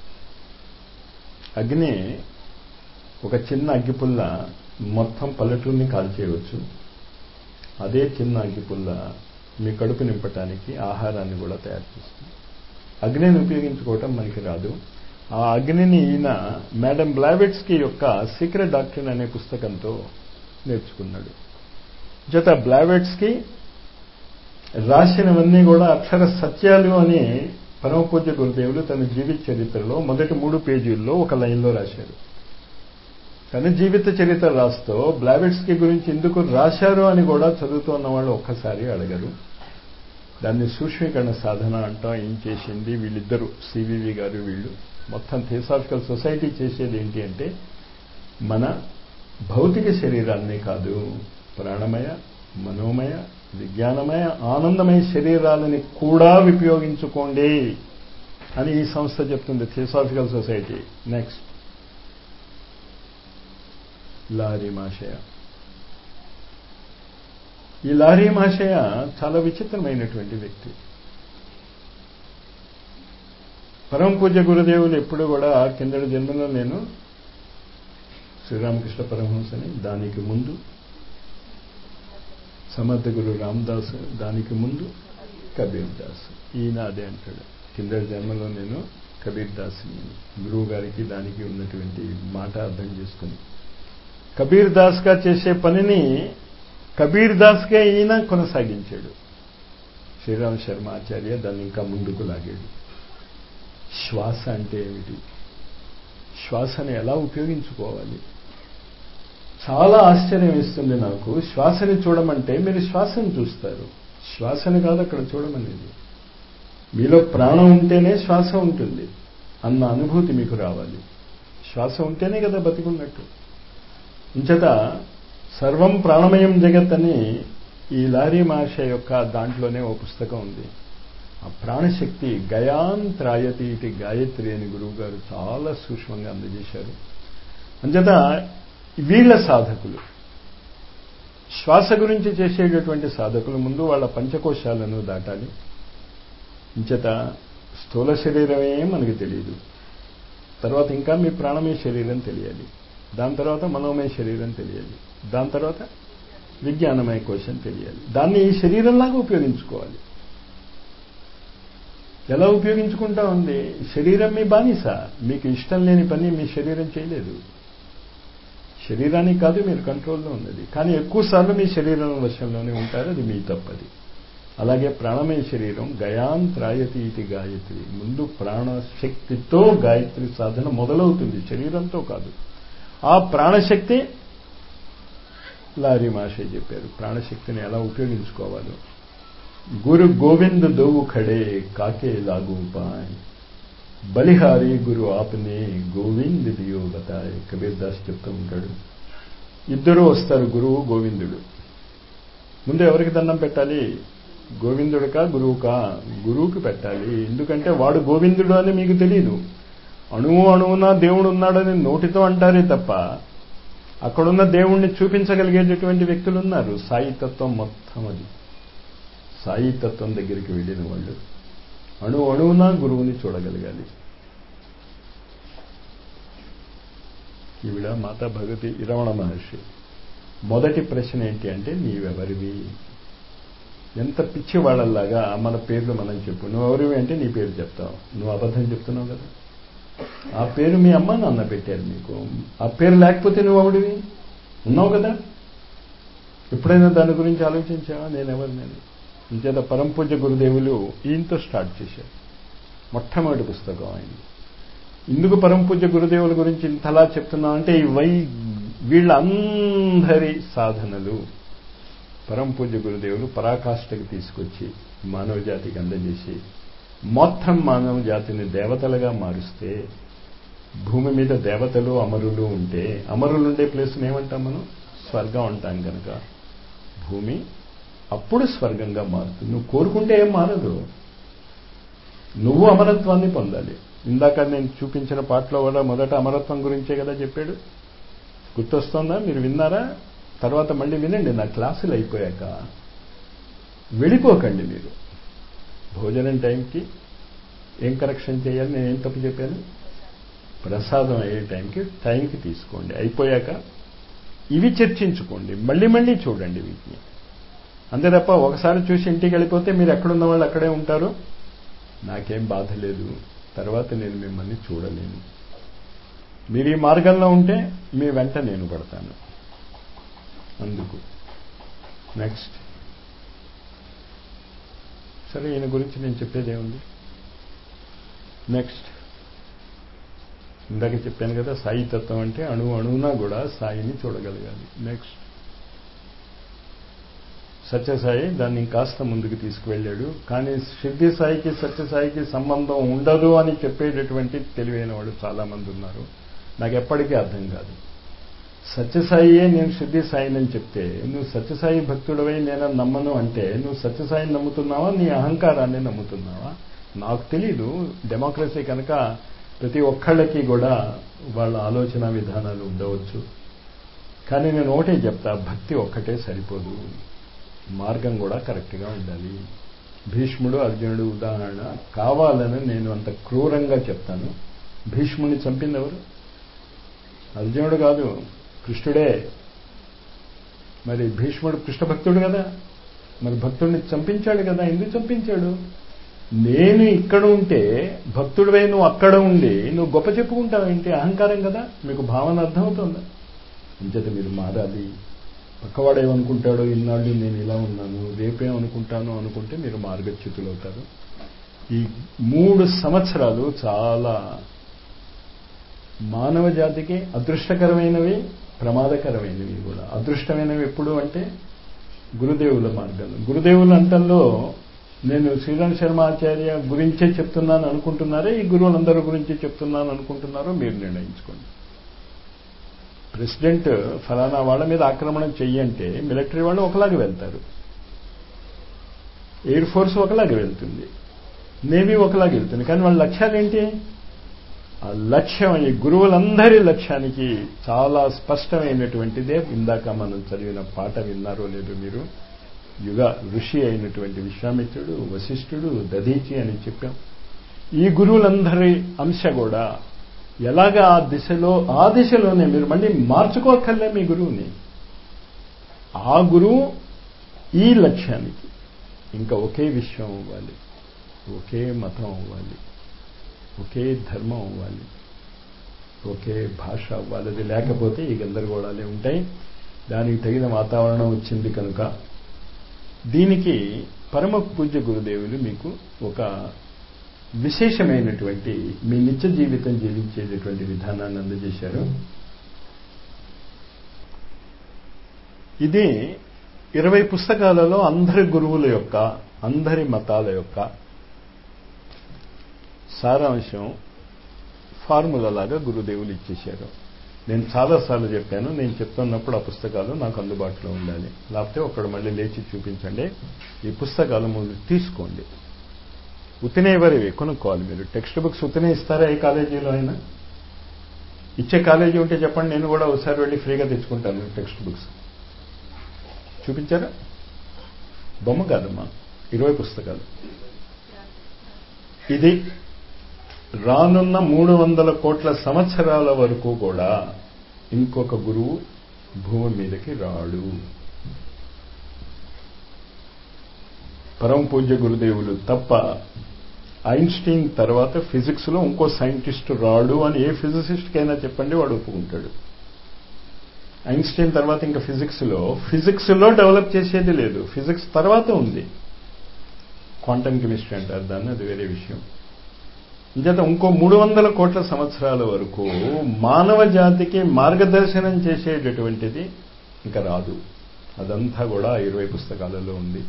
అగ్ని ఒక చిన్న అగ్గిపుల్ల మొత్తం పల్లెటూరిని కాల్చేయవచ్చు అదే చిన్న అగ్గిపుల్ల మీ కడుపు నింపటానికి ఆహారాన్ని కూడా తయారు చేస్తుంది అగ్నిని ఉపయోగించుకోవటం మనకి రాదు ఆ అగ్నిని ఈయన మేడం బ్లావెట్స్కి యొక్క సీక్రెట్ డాక్టర్ అనే పుస్తకంతో నేర్చుకున్నాడు జత బ్లావెట్స్కి రాసినవన్నీ కూడా అక్షర సత్యాలు అని పరమపూజ్య గురుదేవులు తన జీవిత చరిత్రలో మొదటి మూడు పేజీల్లో ఒక లైన్లో రాశారు తన జీవిత చరిత్ర రాస్తూ బ్లావెట్స్కి గురించి ఎందుకు రాశారు అని కూడా చదువుతున్న వాళ్ళు ఒక్కసారి అడగరు దాన్ని సూక్ష్మీకరణ సాధన అంటాం ఏం చేసింది వీళ్ళిద్దరు సివివి గారు వీళ్ళు మొత్తం థియోసాఫికల్ సొసైటీ చేసేది ఏంటి అంటే మన భౌతిక శరీరాన్ని కాదు ప్రాణమయ మనోమయ విజ్ఞానమయ ఆనందమయ శరీరాలని కూడా ఉపయోగించుకోండి అని ఈ సంస్థ చెప్తుంది theosophical society next Lahiri Mahasaya ఈ లారీ మాషయ చాలా విచిత్రమైనటువంటి వ్యక్తి పరమ పూజ్య గురుదేవులు ఎప్పుడు కూడా కిందటి జన్మలో నేను శ్రీరామకృష్ణ పరమహంసని దానికి ముందు సమర్థ గురు రామదాస్ దానికి ముందు కబీర్ దాస్ ఈయన అదే అంటాడు కిందటి జన్మలో నేను కబీర్ దాస్ని గురువు గారికి దానికి ఉన్నటువంటి మాట అర్థం చేసుకుని కబీర్ దాస్గా చేసే పనిని కబీర్ దాస్కే ఈయన కొనసాగించాడు శ్రీరామ శర్మ ఆచార్య దాన్ని ఇంకా ముందుకు లాగాడు శ్వాస అంటే ఏమిటి శ్వాసను ఎలా ఉపయోగించుకోవాలి చాలా ఆశ్చర్యం ఇస్తుంది నాకు శ్వాసని చూడమంటే మీరు శ్వాసను చూస్తారు శ్వాసని కాదు అక్కడ చూడమనేది మీలో ప్రాణం ఉంటేనే శ్వాస ఉంటుంది అన్న అనుభూతి మీకు రావాలి శ్వాస ఉంటేనే కదా బతికున్నట్టు ఇంచట సర్వం ప్రాణమయం జగత్ అని ఈ లారీ మహర్ష యొక్క దాంట్లోనే ఓ పుస్తకం ఉంది ఆ ప్రాణశక్తి గయాన్ త్రాయతి ఇటు గాయత్రి అని గురువు గారు చాలా సూక్ష్మంగా అందజేశారు అంచేత వీళ్ళ సాధకులు శ్వాస గురించి చేసేటటువంటి సాధకులు ముందు వాళ్ళ పంచకోశాలను దాటాలి ఇంచేత స్థూల శరీరమే మనకి తెలియదు తర్వాత ఇంకా మీ ప్రాణమయ శరీరం తెలియాలి దాని తర్వాత మనోమయ శరీరం తెలియాలి దాని తర్వాత విజ్ఞానమయ కోశం తెలియాలి దాన్ని ఈ శరీరంలాగా ఉపయోగించుకోవాలి ఎలా ఉపయోగించుకుంటా ఉంది శరీరం మీ బానిస మీకు ఇష్టం లేని పని మీ శరీరం చేయలేదు శరీరానికి కాదు మీరు కంట్రోల్లో ఉన్నది కానీ ఎక్కువసార్లు మీ శరీరం వశంలోనే ఉంటారు అది మీ తప్పది అలాగే ప్రాణమయ శరీరం గయాన్ త్రాయతి ఇది గాయత్రి ముందు ప్రాణశక్తితో గాయత్రి సాధన మొదలవుతుంది శరీరంతో కాదు ఆ ప్రాణశక్తి లారీ మాషే చెప్పారు ప్రాణశక్తిని ఎలా ఉపయోగించుకోవాలో గురు గోవింద్ దోవు ఖడే కాకే లాగు పాయ్ బలిహారి గురు ఆపనే గోవింద్ దియో బతాయ్ కబీర్ దాస్ చెప్తూ ఉంటాడు ఇద్దరు వస్తారు గురువు గోవిందుడు ముందు ఎవరికి దండం పెట్టాలి గోవిందుడికా గురువుకా గురువుకి పెట్టాలి ఎందుకంటే వాడు గోవిందుడు అని మీకు తెలియదు అణువు అణువున దేవుడు ఉన్నాడని నోటితో అంటారే తప్ప అక్కడున్న దేవుణ్ణి చూపించగలిగేటటువంటి వ్యక్తులు ఉన్నారు సాయితత్వం మొత్తం అది సాయితత్వం దగ్గరికి వెళ్ళిన వాళ్ళు అణు అణువున గురువుని చూడగలగాలి ఈవిడ మాతా భగవతి ఇరవణ మహర్షి మొదటి ప్రశ్న ఏంటి అంటే నీవెవరివి ఎంత పిచ్చి వాళ్ళలాగా మన పేర్లు మనం చెప్పు నువ్వు ఎవరివి అంటే నీ పేరు చెప్తావు నువ్వు అబద్ధం చెప్తున్నావు కదా ఆ పేరు మీ అమ్మ నాన్న పెట్టారు నీకు ఆ పేరు లేకపోతే నువ్వు ఎవడివి ఉన్నావు కదా ఎప్పుడైనా దాని గురించి ఆలోచించావా నేనెవరు నేను ఇంచేత పరంపూజ గురుదేవులు ఈయనతో స్టార్ట్ చేశారు మొట్టమొదటి పుస్తకం ఆయన ఇందుకు పరంపూజ గురుదేవుల గురించి ఇంతలా చెప్తున్నా అంటే ఈ వై వీళ్ళందరి సాధనలు పరంపూజ గురుదేవులు పరాకాష్ఠకి తీసుకొచ్చి మానవ జాతికి అందజేసి మొత్తం మానవ జాతిని దేవతలుగా మారుస్తే భూమి మీద దేవతలు అమరులు ఉంటే అమరులు ఉండే ప్లేస్ని ఏమంటాం మనం స్వర్గం అంటాం కనుక భూమి అప్పుడు స్వర్గంగా మారుతుంది నువ్వు కోరుకుంటే ఏం మారదు నువ్వు అమరత్వాన్ని పొందాలి ఇందాక నేను చూపించిన పాటలో కూడా మొదట అమరత్వం గురించే కదా చెప్పాడు గుర్తొస్తుందా మీరు విన్నారా తర్వాత మళ్ళీ వినండి నా క్లాసులు అయిపోయాక వెళ్ళిపోకండి మీరు భోజనం టైంకి ఏం కరెక్షన్ చేయాలి నేను ఏం తప్పు చెప్పాను ప్రసాదం అయ్యే టైంకి టైంకి తీసుకోండి అయిపోయాక ఇవి చర్చించుకోండి మళ్ళీ మళ్ళీ చూడండి వీటిని అంతే తప్ప ఒకసారి చూసి ఇంటికి వెళ్ళిపోతే మీరు ఎక్కడున్న వాళ్ళు అక్కడే ఉంటారు నాకేం బాధ లేదు తర్వాత నేను మిమ్మల్ని చూడలేను మీరు ఈ మార్గంలో ఉంటే మీ వెంట నేను పడతాను అందుకు నెక్స్ట్ సరే ఈయన గురించి నేను చెప్పేది ఏముంది నెక్స్ట్ ఇందాక చెప్పాను కదా సాయి తత్వం అంటే అణువు అణువునా కూడా సాయిని చూడగలగాలి నెక్స్ట్ సత్యసాయి దాన్ని కాస్త ముందుకు తీసుకువెళ్ళాడు కానీ సిద్ధి సాయికి సత్యసాయికి సంబంధం ఉండదు అని చెప్పేటటువంటి తెలివైన వాళ్ళు చాలామంది ఉన్నారు నాకు ఎప్పటికీ అర్థం కాదు సత్యసాయియే నేను శుద్ధి సాయిని అని చెప్తే నువ్వు సత్యసాయి భక్తుడవై నేను నమ్మను అంటే నువ్వు సత్యసాయిని నమ్ముతున్నావా నీ అహంకారాన్ని నమ్ముతున్నావా నాకు తెలీదు డెమోక్రసీ కనుక ప్రతి ఒక్కళ్ళకి కూడా వాళ్ళ ఆలోచన విధానాలు ఉండవచ్చు కానీ నేను ఒకటే చెప్తా భక్తి ఒక్కటే సరిపోదు మార్గం కూడా కరెక్ట్గా ఉండాలి భీష్ముడు అర్జునుడు ఉదాహరణ కావాలని నేను అంత క్రూరంగా చెప్తాను భీష్ముడిని చంపింది ఎవరు అర్జునుడు కాదు కృష్ణుడే మరి భీష్ముడు కృష్ణ భక్తుడు కదా మరి భక్తుడిని చంపించాడు కదా ఎందుకు చంపించాడు నేను ఇక్కడ ఉంటే భక్తుడివై నువ్వు అక్కడ ఉండి నువ్వు గొప్ప చెప్పుకుంటావు ఏంటి అహంకారం కదా మీకు భావన అర్థమవుతుందా అంచేత మీరు మారాలి పక్కవాడు ఏమనుకుంటాడో ఇన్నాళ్ళు నేను ఇలా ఉన్నాను రేపేమనుకుంటాను అనుకుంటే మీరు మార్గచ్యుతులు అవుతారు ఈ మూడు సంవత్సరాలు చాలా మానవ జాతికి అదృష్టకరమైనవి ప్రమాదకరమైనవి కూడా అదృష్టమైనవి ఎప్పుడు అంటే గురుదేవుల మార్గాలు గురుదేవుల అంతంలో నేను శ్రీరామ్ శర్మ ఆచార్య గురించే చెప్తున్నాను అనుకుంటున్నారే ఈ గురువులందరి గురించి చెప్తున్నాను అనుకుంటున్నారో మీరు నిర్ణయించుకోండి ప్రెసిడెంట్ ఫలానా వాళ్ళ మీద ఆక్రమణ చెయ్యంటే మిలిటరీ వాళ్ళు ఒకలాగా వెళ్తారు ఎయిర్ ఫోర్స్ ఒకలాగా వెళ్తుంది నేవీ ఒకలాగా వెళ్తుంది కానీ వాళ్ళ లక్ష్యాలు ఏంటి ఆ లక్ష్యం ఈ గురువులందరి లక్ష్యానికి చాలా స్పష్టమైనటువంటిదే ఇందాక మనం చదివిన పాట విన్నారో లేదో మీరు యుగ ఋషి అయినటువంటి విశ్వామిత్రుడు వశిష్ఠుడు దధీచి అని చెప్పాం ఈ గురువులందరి అంశ కూడా ఎలాగ ఆ దిశలో ఆ దిశలోనే మీరు మళ్ళీ మార్చుకోకర్లే మీ గురువుని ఆ గురువు ఈ లక్ష్యానికి ఇంకా ఒకే విశ్వం అవ్వాలి ఒకే మతం అవ్వాలి ఒకే ధర్మం అవ్వాలి ఒకే భాష అవ్వాలి అది లేకపోతే ఈ గందరగోళాలే ఉంటాయి దానికి తగిన వాతావరణం వచ్చింది కనుక దీనికి పరమ పూజ్య గురుదేవులు మీకు ఒక విశేషమైనటువంటి మీ నిత్య జీవితం జీవించేటటువంటి విధానాన్ని అందజేశారు ఇది ఇరవై పుస్తకాలలో అందరి గురువుల యొక్క అందరి మతాల యొక్క సారాంశం ఫార్ములా లాగా గురుదేవులు ఇచ్చేశారు నేను చాలాసార్లు చెప్పాను నేను చెప్తున్నప్పుడు ఆ పుస్తకాలు నాకు అందుబాటులో ఉండాలి లేకపోతే ఒకడు మళ్ళీ లేచి చూపించండి ఈ పుస్తకాలు ముందు తీసుకోండి ఉతినే ఎవరివి కొనుక్కోవాలి మీరు టెక్స్ట్ బుక్స్ ఉతినే ఇస్తారా ఏ కాలేజీలో అయినా ఇచ్చే కాలేజీ ఉంటే చెప్పండి నేను కూడా ఒకసారి వెళ్ళి ఫ్రీగా తెచ్చుకుంటాను టెక్స్ట్ బుక్స్ చూపించారా బొమ్మ కాదమ్మా ఇరవై పుస్తకాలు ఇది రానున్న మూడు వందల కోట్ల సంవత్సరాల వరకు కూడా ఇంకొక గురువు భూమి మీదకి రాడు పరమ పూజ్య గురుదేవులు తప్ప ఐన్స్టీన్ తర్వాత ఫిజిక్స్ లో ఇంకో సైంటిస్ట్ రాడు అని ఏ ఫిజిసిస్ట్కైనా చెప్పండి వాడు ఒప్పుకుంటాడు ఐన్స్టీన్ తర్వాత ఇంకా ఫిజిక్స్ లో ఫిజిక్స్ లో డెవలప్ చేసేది లేదు ఫిజిక్స్ తర్వాత ఉంది క్వాంటమ్ కెమిస్ట్రీ అంటారు దాన్ని అది వేరే విషయం ఇంచేత ఇంకో మూడు వందల కోట్ల సంవత్సరాల వరకు మానవ జాతికి మార్గదర్శనం చేసేటటువంటిది ఇంకా రాదు అదంతా కూడా ఇరవై పుస్తకాలలో ఉంది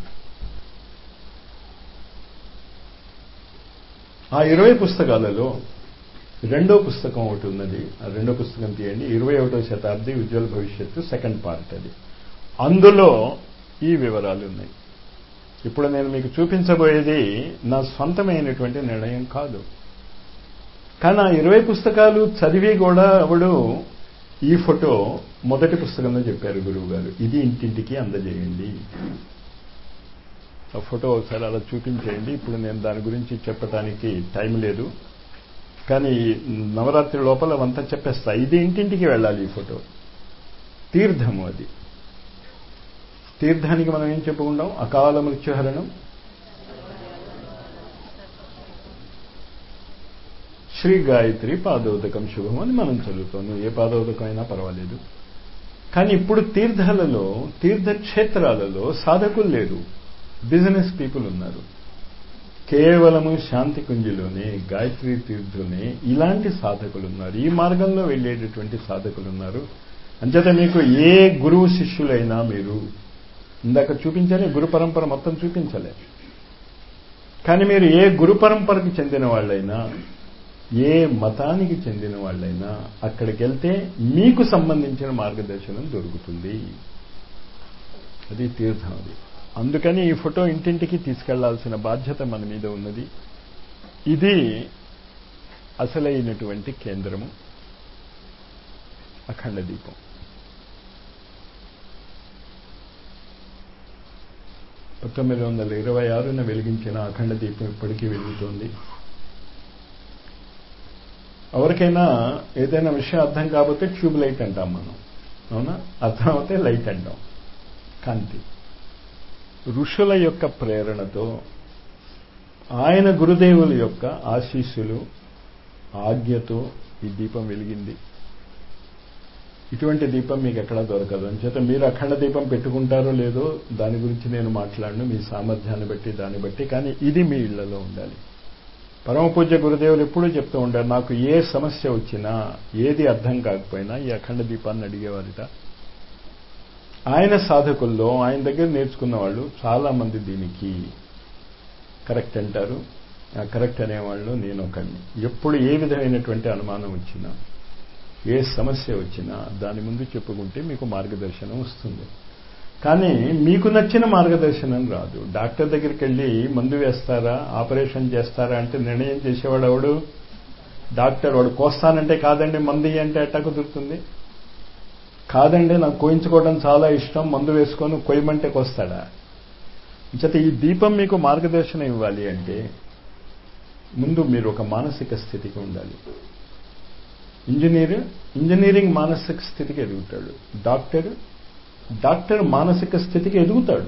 ఆ ఇరవై పుస్తకాలలో రెండో పుస్తకం ఒకటి ఉన్నది ఆ రెండో పుస్తకం తీయండి ఇరవై ఒకటో శతాబ్ది ఉజ్వల భవిష్యత్తు సెకండ్ పార్ట్ అది అందులో ఈ వివరాలు ఉన్నాయి ఇప్పుడు నేను మీకు చూపించబోయేది నా సొంతమైనటువంటి నిర్ణయం కాదు కానీ ఆ ఇరవై పుస్తకాలు చదివి కూడా అవడు ఈ ఫోటో మొదటి పుస్తకంలో చెప్పారు గురువు గారు ఇది ఇంటింటికి అందజేయండి ఆ ఫోటో ఒకసారి అలా చూపించేయండి ఇప్పుడు నేను దాని గురించి చెప్పడానికి టైం లేదు కానీ నవరాత్రి లోపల అవంతా చెప్పేస్తా ఇది ఇంటింటికి వెళ్ళాలి ఈ ఫోటో తీర్థము అది తీర్థానికి మనం ఏం చెప్పుకుంటాం అకాల మృత్యుహరణం శ్రీ గాయత్రి పాదోదకం శుభం అని మనం చదువుతాం ఏ పాదోదకం అయినా పర్వాలేదు కానీ ఇప్పుడు తీర్థాలలో తీర్థక్షేత్రాలలో సాధకులు లేరు బిజినెస్ పీపుల్ ఉన్నారు కేవలము శాంతి కుంజిలోనే గాయత్రి తీర్థులనే ఇలాంటి సాధకులు ఉన్నారు ఈ మార్గంలో వెళ్ళేటటువంటి సాధకులు ఉన్నారు అంచేత మీకు ఏ గురువు శిష్యులైనా మీరు ఇందాక చూపించాలి గురు పరంపర మొత్తం చూపించలే కానీ మీరు ఏ గురు పరంపరకి చెందిన వాళ్ళైనా ఏ మతానికి చెందిన వాళ్ళైనా అక్కడికి వెళ్తే మీకు సంబంధించిన మార్గదర్శనం దొరుకుతుంది అది తీర్థం అది అందుకని ఈ ఫోటో ఇంటింటికి తీసుకెళ్లాల్సిన బాధ్యత మన మీద ఉన్నది ఇది అసలైనటువంటి కేంద్రము అఖండ దీపం పంతొమ్మిది వందల ఇరవై ఆరున వెలిగించిన అఖండ దీపం ఇప్పటికీ వెలుగుతోంది ఎవరికైనా ఏదైనా విషయం అర్థం కాకపోతే ట్యూబ్ లైట్ అంటాం మనం అవునా అర్థం అవుతే లైట్ అంటాం కాంతి ఋషుల యొక్క ప్రేరణతో ఆయన గురుదేవుల యొక్క ఆశీస్సులు ఆజ్ఞతో ఈ దీపం వెలిగింది ఇటువంటి దీపం మీకు ఎక్కడా దొరకదు అంచేత మీరు అఖండ దీపం పెట్టుకుంటారో లేదో దాని గురించి నేను మాట్లాడను మీ సామర్థ్యాన్ని బట్టి దాన్ని బట్టి కానీ ఇది మీ ఇళ్లలో ఉండాలి పరమ పూజ్య గురుదేవులు ఎప్పుడూ చెప్తూ ఉంటారు నాకు ఏ సమస్య వచ్చినా ఏది అర్థం కాకపోయినా ఈ అఖండ దీపాన్ని అడిగేవారిట ఆయన సాధకుల్లో ఆయన దగ్గర నేర్చుకున్న వాళ్ళు చాలా మంది దీనికి కరెక్ట్ అంటారు ఆ కరెక్ట్ అనేవాళ్ళు నేను ఒకడిని ఎప్పుడు ఏ విధమైనటువంటి అనుమానం వచ్చినా ఏ సమస్య వచ్చినా దాని ముందు చెప్పుకుంటే మీకు మార్గదర్శనం వస్తుంది కానీ మీకు నచ్చిన మార్గదర్శనం రాదు డాక్టర్ దగ్గరికి వెళ్ళి మందు వేస్తారా ఆపరేషన్ చేస్తారా అంటే నిర్ణయం చేసేవాడు ఎవడు డాక్టర్ వాడు కోస్తానంటే కాదండి మందు అంటే ఎట్టా కుదురుతుంది కాదండి నాకు కోయించుకోవడం చాలా ఇష్టం మందు వేసుకొని కొయ్యమంటే కోస్తాడా చేత ఈ దీపం మీకు మార్గదర్శనం ఇవ్వాలి అంటే ముందు మీరు ఒక మానసిక స్థితికి ఉండాలి ఇంజనీర్ ఇంజనీరింగ్ మానసిక స్థితికి ఎదుగుతాడు డాక్టర్ డాక్టర్ మానసిక స్థితికి ఎదుగుతాడు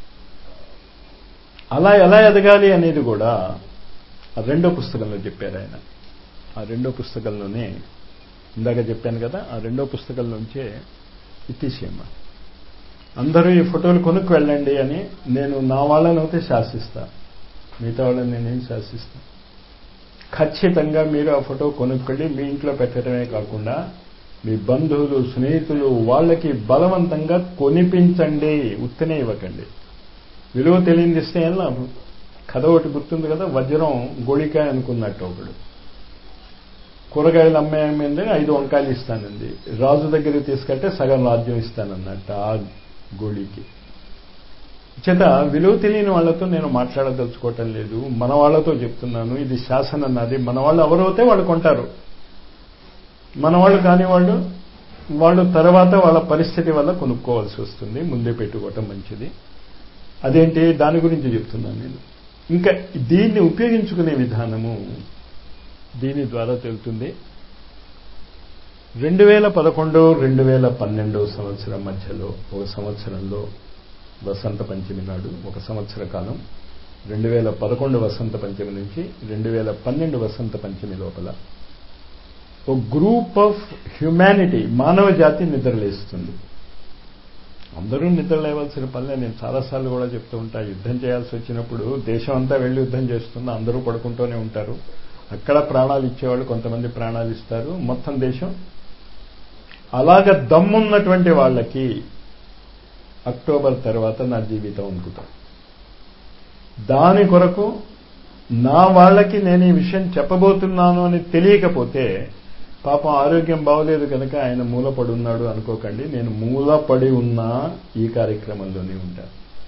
అలా ఎలా ఎదగాలి అనేది కూడా ఆ రెండో పుస్తకంలో చెప్పారు ఆయన ఆ రెండో పుస్తకంలోనే ఇందాక చెప్పాను కదా ఆ రెండో పుస్తకంలోంచే ఇతీసేమ అందరూ ఈ ఫోటోలు కొనుక్కు వెళ్ళండి అని నేను నా వాళ్ళని అయితే శాసిస్తా మిగతా వాళ్ళని నేనేం శాసిస్తా ఖచ్చితంగా మీరు ఆ ఫోటో కొనుక్కెళ్ళి మీ ఇంట్లో పెట్టడమే కాకుండా మీ బంధువులు స్నేహితులు వాళ్ళకి బలవంతంగా కొనిపించండి ఉత్తనే ఇవ్వకండి విలువ తెలియంది ఇస్తే ఏం లాభం కథ ఒకటి గుర్తుంది కదా వజ్రం గోళికాయ అనుకున్నట్టు ఒకడు కూరగాయలు అమ్మే అమ్మింది ఐదు వంకాయలు ఇస్తానండి రాజు దగ్గరికి తీసుకెళ్తే సగం రాజ్యం ఇస్తానన్నట్టు ఆ గోళీకి చేత విలువ తెలియని వాళ్ళతో నేను మాట్లాడదలుచుకోవటం లేదు మన వాళ్ళతో చెప్తున్నాను ఇది శాసనం నాది మన వాళ్ళు ఎవరైతే వాళ్ళు కొంటారు మన వాళ్ళు కాని వాళ్ళు వాళ్ళు తర్వాత వాళ్ళ పరిస్థితి వల్ల కొనుక్కోవాల్సి వస్తుంది ముందే పెట్టుకోవటం మంచిది అదేంటి దాని గురించి చెప్తున్నాను నేను ఇంకా దీన్ని ఉపయోగించుకునే విధానము దీని ద్వారా తెలుతుంది రెండు వేల పదకొండు రెండు వేల పన్నెండో సంవత్సరం మధ్యలో ఒక సంవత్సరంలో వసంత పంచమి నాడు ఒక సంవత్సర కాలం రెండు వేల పదకొండు వసంత పంచమి నుంచి రెండు వేల పన్నెండు వసంత పంచమి లోపల ఒక గ్రూప్ ఆఫ్ హ్యుమానిటీ మానవ జాతి నిద్రలేస్తుంది అందరూ నిద్ర లేవాల్సిన పనిలే నేను చాలాసార్లు కూడా చెప్తూ ఉంటా యుద్ధం చేయాల్సి వచ్చినప్పుడు దేశం అంతా వెళ్ళి యుద్ధం చేస్తున్నా అందరూ పడుకుంటూనే ఉంటారు అక్కడ ప్రాణాలు ఇచ్చేవాళ్ళు కొంతమంది ప్రాణాలు ఇస్తారు మొత్తం దేశం అలాగ దమ్మున్నటువంటి వాళ్ళకి అక్టోబర్ తర్వాత నా జీవితం అనుకుంటా దాని కొరకు నా వాళ్ళకి నేను ఈ విషయం చెప్పబోతున్నాను అని తెలియకపోతే పాపం ఆరోగ్యం బాగోలేదు కనుక ఆయన మూలపడి ఉన్నాడు అనుకోకండి నేను మూలపడి ఉన్నా ఈ కార్యక్రమంలోనే ఉంటా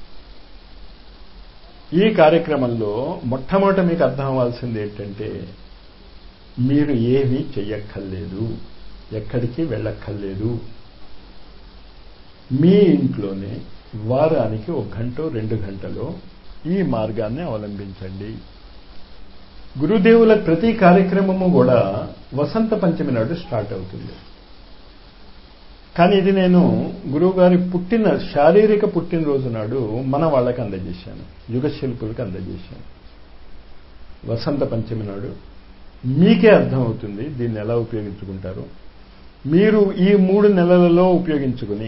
ఈ కార్యక్రమంలో మొట్టమొదట మీకు అర్థం అవ్వాల్సింది ఏంటంటే మీరు ఏమీ చెయ్యక్కర్లేదు ఎక్కడికి వెళ్ళక్కర్లేదు మీ ఇంట్లోనే వారానికి ఒక గంట రెండు గంటలో ఈ మార్గాన్ని అవలంబించండి గురుదేవుల ప్రతి కార్యక్రమము కూడా వసంత పంచమి నాడు స్టార్ట్ అవుతుంది కానీ ఇది నేను గురువు గారి పుట్టిన శారీరక పుట్టినరోజు నాడు మన వాళ్ళకి అందజేశాను యుగ శిల్పులకు అందజేశాను వసంత పంచమి నాడు మీకే అర్థమవుతుంది దీన్ని ఎలా ఉపయోగించుకుంటారు మీరు ఈ మూడు నెలలలో ఉపయోగించుకుని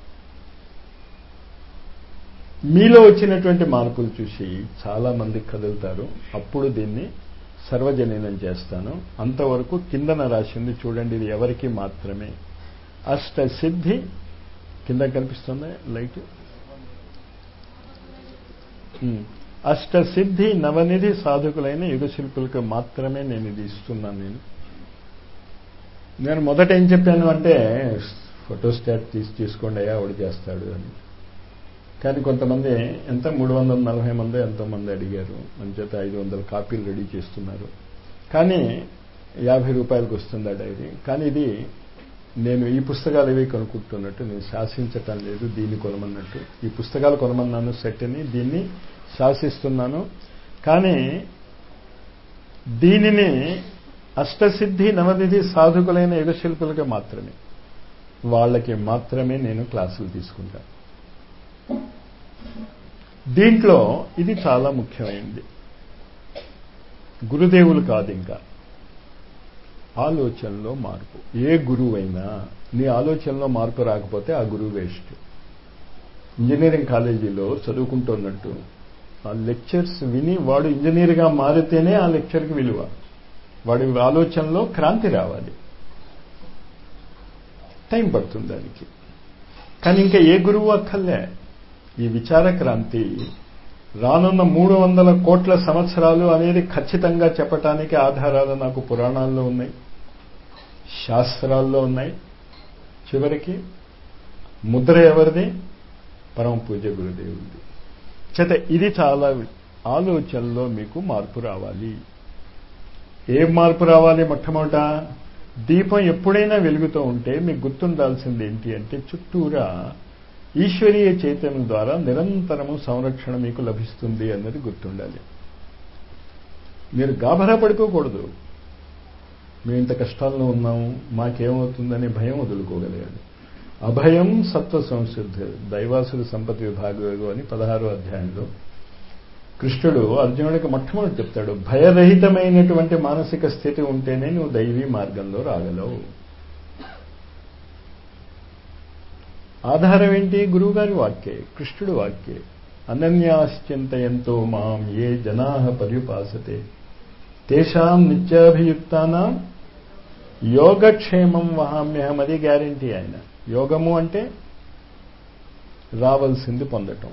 మీలో వచ్చినటువంటి మార్పులు చూసి చాలా మంది కదులుతారు అప్పుడు దీన్ని సర్వజనీనం చేస్తాను అంతవరకు కిందన రాసింది చూడండి ఇది ఎవరికి మాత్రమే అష్ట సిద్ధి కింద కనిపిస్తుందా లైట్ అష్టసిద్ధి నవనిధి సాధకులైన యుగ శిల్పులకు మాత్రమే నేను ఇది ఇస్తున్నాను నేను నేను మొదట ఏం చెప్పాను అంటే ఫోటోస్టాట్ తీసి తీసుకోండి అయ్యా ఆవిడ చేస్తాడు అని కానీ కొంతమంది ఎంత మూడు వందల నలభై మంది ఎంతోమంది అడిగారు అంచేత ఐదు వందల కాపీలు రెడీ చేస్తున్నారు కానీ యాభై రూపాయలకు వస్తుంది ఆ డైరీ కానీ ఇది నేను ఈ పుస్తకాలు ఇవి కొనుక్కుంటున్నట్టు నేను శాసించటం లేదు దీన్ని కొనమన్నట్టు ఈ పుస్తకాలు కొనమన్నాను సెట్ని దీన్ని శాసిస్తున్నాను కానీ దీనిని అష్టసిద్ధి నవనిధి సాధకులైన యుగ శిల్పులకి మాత్రమే వాళ్ళకి మాత్రమే నేను క్లాసులు తీసుకుంటాను దీంట్లో ఇది చాలా ముఖ్యమైనది గురుదేవులు కాదు ఇంకా ఆలోచనలో మార్పు ఏ గురువైనా నీ ఆలోచనలో మార్పు రాకపోతే ఆ గురువు వేస్ట్ ఇంజనీరింగ్ కాలేజీలో చదువుకుంటున్నట్టు ఆ లెక్చర్స్ విని వాడు ఇంజనీర్గా మారితేనే ఆ లెక్చర్కి విలువ వాడి ఆలోచనలో క్రాంతి రావాలి టైం పడుతుంది దానికి కానీ ఇంకా ఏ గురువు అక్కర్లే ఈ విచార క్రాంతి రానున్న మూడు వందల కోట్ల సంవత్సరాలు అనేది ఖచ్చితంగా చెప్పటానికి ఆధారాలు నాకు పురాణాల్లో ఉన్నాయి శాస్త్రాల్లో ఉన్నాయి చివరికి ముద్ర ఎవరిది పరమ పూజ గురుదేవుడిది చేత ఇది చాలా ఆలోచనలో మీకు మార్పు రావాలి ఏం మార్పు రావాలి మొట్టమొదట దీపం ఎప్పుడైనా వెలుగుతూ ఉంటే మీకు గుర్తుండాల్సింది ఏంటి అంటే చుట్టూరా ఈశ్వరీయ చైతన్యం ద్వారా నిరంతరము సంరక్షణ మీకు లభిస్తుంది అన్నది గుర్తుండాలి మీరు గాభరా పడుకోకూడదు మేము ఇంత కష్టాల్లో ఉన్నాము మాకేమవుతుందనే భయం వదులుకోగలిగాడు అభయం సత్వ సంశుద్ధి దైవాసుడు సంపత్తి విభాగం అని పదహారో అధ్యాయంలో కృష్ణుడు అర్జునుడికి మొట్టమొదటి చెప్తాడు భయరహితమైనటువంటి మానసిక స్థితి ఉంటేనే నువ్వు దైవీ మార్గంలో రాగలవు ఆధారం ఏంటి గురువుగారి వాక్యే కృష్ణుడు వాక్యే అనన్యాశ్చింతయంతో మాం ఏ జనా పర్యుపాసతే తేషాం నిత్యాభియుక్తానాం యోగక్షేమం వహామ్యహం అది గ్యారంటీ ఆయన యోగము అంటే రావాల్సింది పొందటం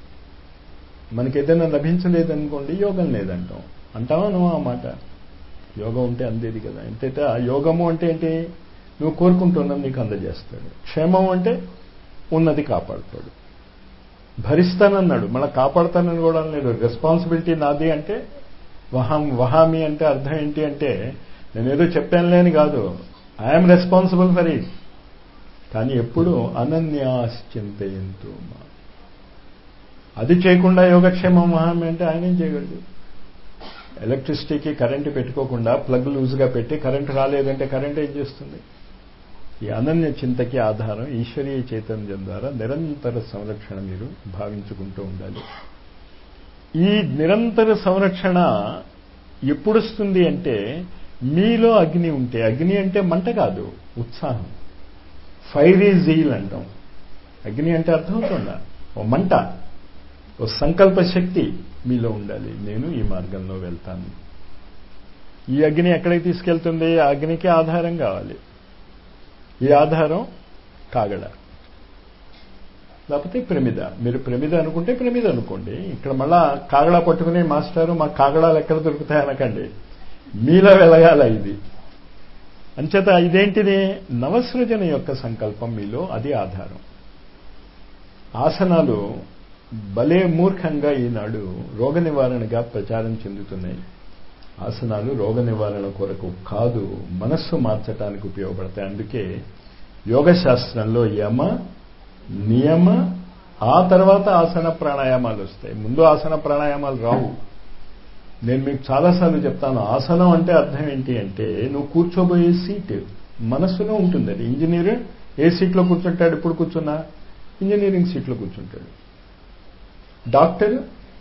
మనకి ఏదైనా లభించలేదనుకోండి యోగం లేదంటాం అంటావా నువ్వు ఆ మాట యోగం ఉంటే అందేది కదా ఎంతైతే ఆ యోగము అంటే ఏంటి నువ్వు కోరుకుంటున్నది నీకు అందజేస్తాడు క్షేమం అంటే ఉన్నది కాపాడుతాడు భరిస్తానన్నాడు మళ్ళీ కాపాడుతానని కూడా లేదు రెస్పాన్సిబిలిటీ నాది అంటే వహాం వహామి అంటే అర్థం ఏంటి అంటే నేనేదో చెప్పానులే అని కాదు ఐఎమ్ రెస్పాన్సిబుల్ ఫర్ ఇట్ కానీ ఎప్పుడు అనన్యాశ్చింతయంతో మా అది చేయకుండా యోగక్షేమం మహామి అంటే ఆయన ఏం చేయగలడు ఎలక్ట్రిసిటీకి కరెంటు పెట్టుకోకుండా ప్లగ్ లూజ్గా పెట్టి కరెంటు రాలేదంటే కరెంట్ ఏం చేస్తుంది ఈ అనన్య చింతకి ఆధారం ఈశ్వరీయ చైతన్యం ద్వారా నిరంతర సంరక్షణ మీరు భావించుకుంటూ ఉండాలి ఈ నిరంతర సంరక్షణ ఎప్పుడొస్తుంది అంటే మీలో అగ్ని ఉంటే అగ్ని అంటే మంట కాదు ఉత్సాహం ఫైరీ జీల్ అంటాం అగ్ని అంటే అర్థమవుతుందా ఓ మంట ఓ సంకల్ప శక్తి మీలో ఉండాలి నేను ఈ మార్గంలో వెళ్తాను ఈ అగ్ని ఎక్కడికి తీసుకెళ్తుంది ఆ అగ్నికి ఆధారం కావాలి ఈ ఆధారం కాగడ లేకపోతే ప్రమిద మీరు ప్రమిద అనుకుంటే ప్రమిద అనుకోండి ఇక్కడ మళ్ళా కాగడ పట్టుకుని మాస్టారు మా కాగడాలు ఎక్కడ దొరుకుతాయి అనకండి మీలో వెలగాల ఇది అంచేత ఇదేంటిది నవసృజన యొక్క సంకల్పం మీలో అది ఆధారం ఆసనాలు భలే మూర్ఖంగా ఈనాడు రోగ నివారణగా ప్రచారం చెందుతున్నాయి ఆసనాలు రోగ నివారణ కొరకు కాదు మనస్సు మార్చడానికి ఉపయోగపడతాయి అందుకే యోగ శాస్త్రంలో యమ నియమ ఆ తర్వాత ఆసన ప్రాణాయామాలు వస్తాయి ముందు ఆసన ప్రాణాయామాలు రావు నేను మీకు చాలాసార్లు చెప్తాను ఆసనం అంటే అర్థం ఏంటి అంటే నువ్వు కూర్చోబోయే సీట్ మనస్సులో ఉంటుంది అది ఇంజనీర్ ఏ సీట్లో కూర్చుంటాడు ఇప్పుడు కూర్చున్నా ఇంజనీరింగ్ సీట్లో కూర్చుంటాడు డాక్టర్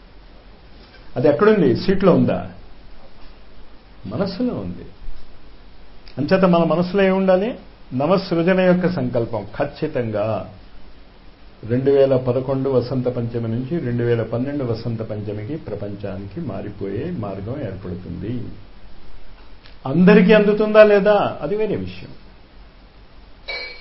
అది ఎక్కడుంది సీట్లో ఉందా మనస్సులో ఉంది అంచేత మన మనసులో ఏముండాలి నవసృజన యొక్క సంకల్పం ఖచ్చితంగా రెండు వేల పదకొండు వసంత పంచమి నుంచి రెండు వేల పన్నెండు వసంత పంచమికి ప్రపంచానికి మారిపోయే మార్గం ఏర్పడుతుంది అందరికీ అందుతుందా లేదా అది వేరే విషయం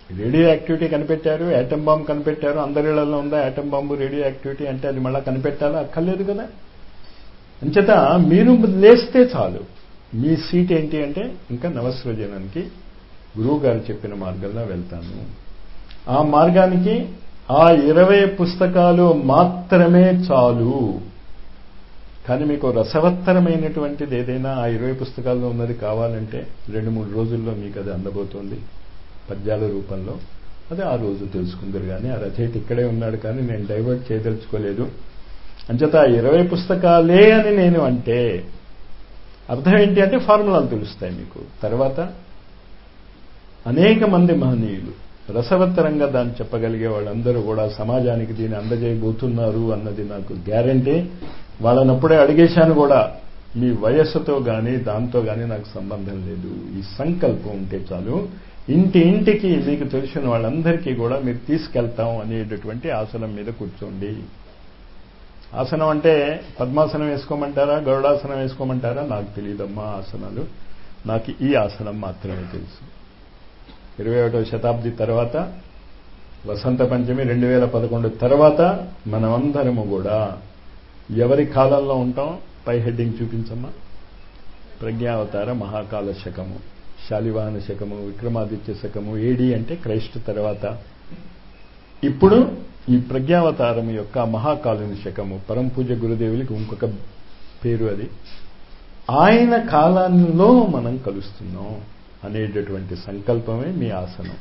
రేడియో యాక్టివిటీ కనిపెట్టారు యాటమ్ బాంబ్ కనిపెట్టారు అందరిళ్లలో ఉందా యాటమ్ బాంబు రేడియో యాక్టివిటీ అంటే అది మళ్ళీ కనిపెట్టాలా అక్కర్లేదు కదా అంచేత మీరు లేస్తే చాలు మీ సీట్ ఏంటి అంటే ఇంకా నవసృజనానికి గురువు గారు చెప్పిన మార్గంలో వెళ్తాను ఆ మార్గానికి ఆ ఇరవై పుస్తకాలు మాత్రమే చాలు కానీ మీకు రసవత్తరమైనటువంటిది ఏదైనా ఆ ఇరవై పుస్తకాల్లో ఉన్నది కావాలంటే రెండు మూడు రోజుల్లో మీకు అది అందబోతోంది పద్యాల రూపంలో అది ఆ రోజు తెలుసుకుందరు కానీ ఆ రచయిత ఇక్కడే ఉన్నాడు కానీ నేను డైవర్ట్ చేయదలుచుకోలేదు అంచేత ఆ ఇరవై పుస్తకాలే అని నేను అంటే అర్థం ఏంటి అంటే ఫార్ములాలు తెలుస్తాయి మీకు తర్వాత అనేక మంది మహనీయులు రసవత్తరంగా దాన్ని చెప్పగలిగే వాళ్ళందరూ కూడా సమాజానికి దీన్ని అందజేయబోతున్నారు అన్నది నాకు గ్యారంటీ వాళ్ళనప్పుడే అడిగేశాను కూడా మీ వయస్సుతో కానీ దాంతో కానీ నాకు సంబంధం లేదు ఈ సంకల్పం ఉంటే చాలు ఇంటి ఇంటికి మీకు తెలిసిన వాళ్ళందరికీ కూడా మీరు తీసుకెళ్తాం అనేటటువంటి ఆసనం మీద కూర్చోండి ఆసనం అంటే పద్మాసనం వేసుకోమంటారా గరుడాసనం వేసుకోమంటారా నాకు తెలియదమ్మా ఆసనాలు నాకు ఈ ఆసనం మాత్రమే తెలుసు ఇరవై ఒకటవ శతాబ్ది తర్వాత వసంత పంచమి రెండు వేల పదకొండు తర్వాత మనమందరము కూడా ఎవరి కాలంలో ఉంటాం పై హెడ్డింగ్ చూపించమ్మా ప్రజ్ఞావతార మహాకాల శకము శాలివాహన శకము విక్రమాదిత్య శకము ఏడి అంటే క్రైస్ట్ తర్వాత ఇప్పుడు ఈ ప్రజ్ఞావతారం యొక్క మహాకాలుని శకము పరంపూజ గురుదేవులకి ఇంకొక పేరు అది ఆయన కాలంలో మనం కలుస్తున్నాం అనేటటువంటి సంకల్పమే మీ ఆసనం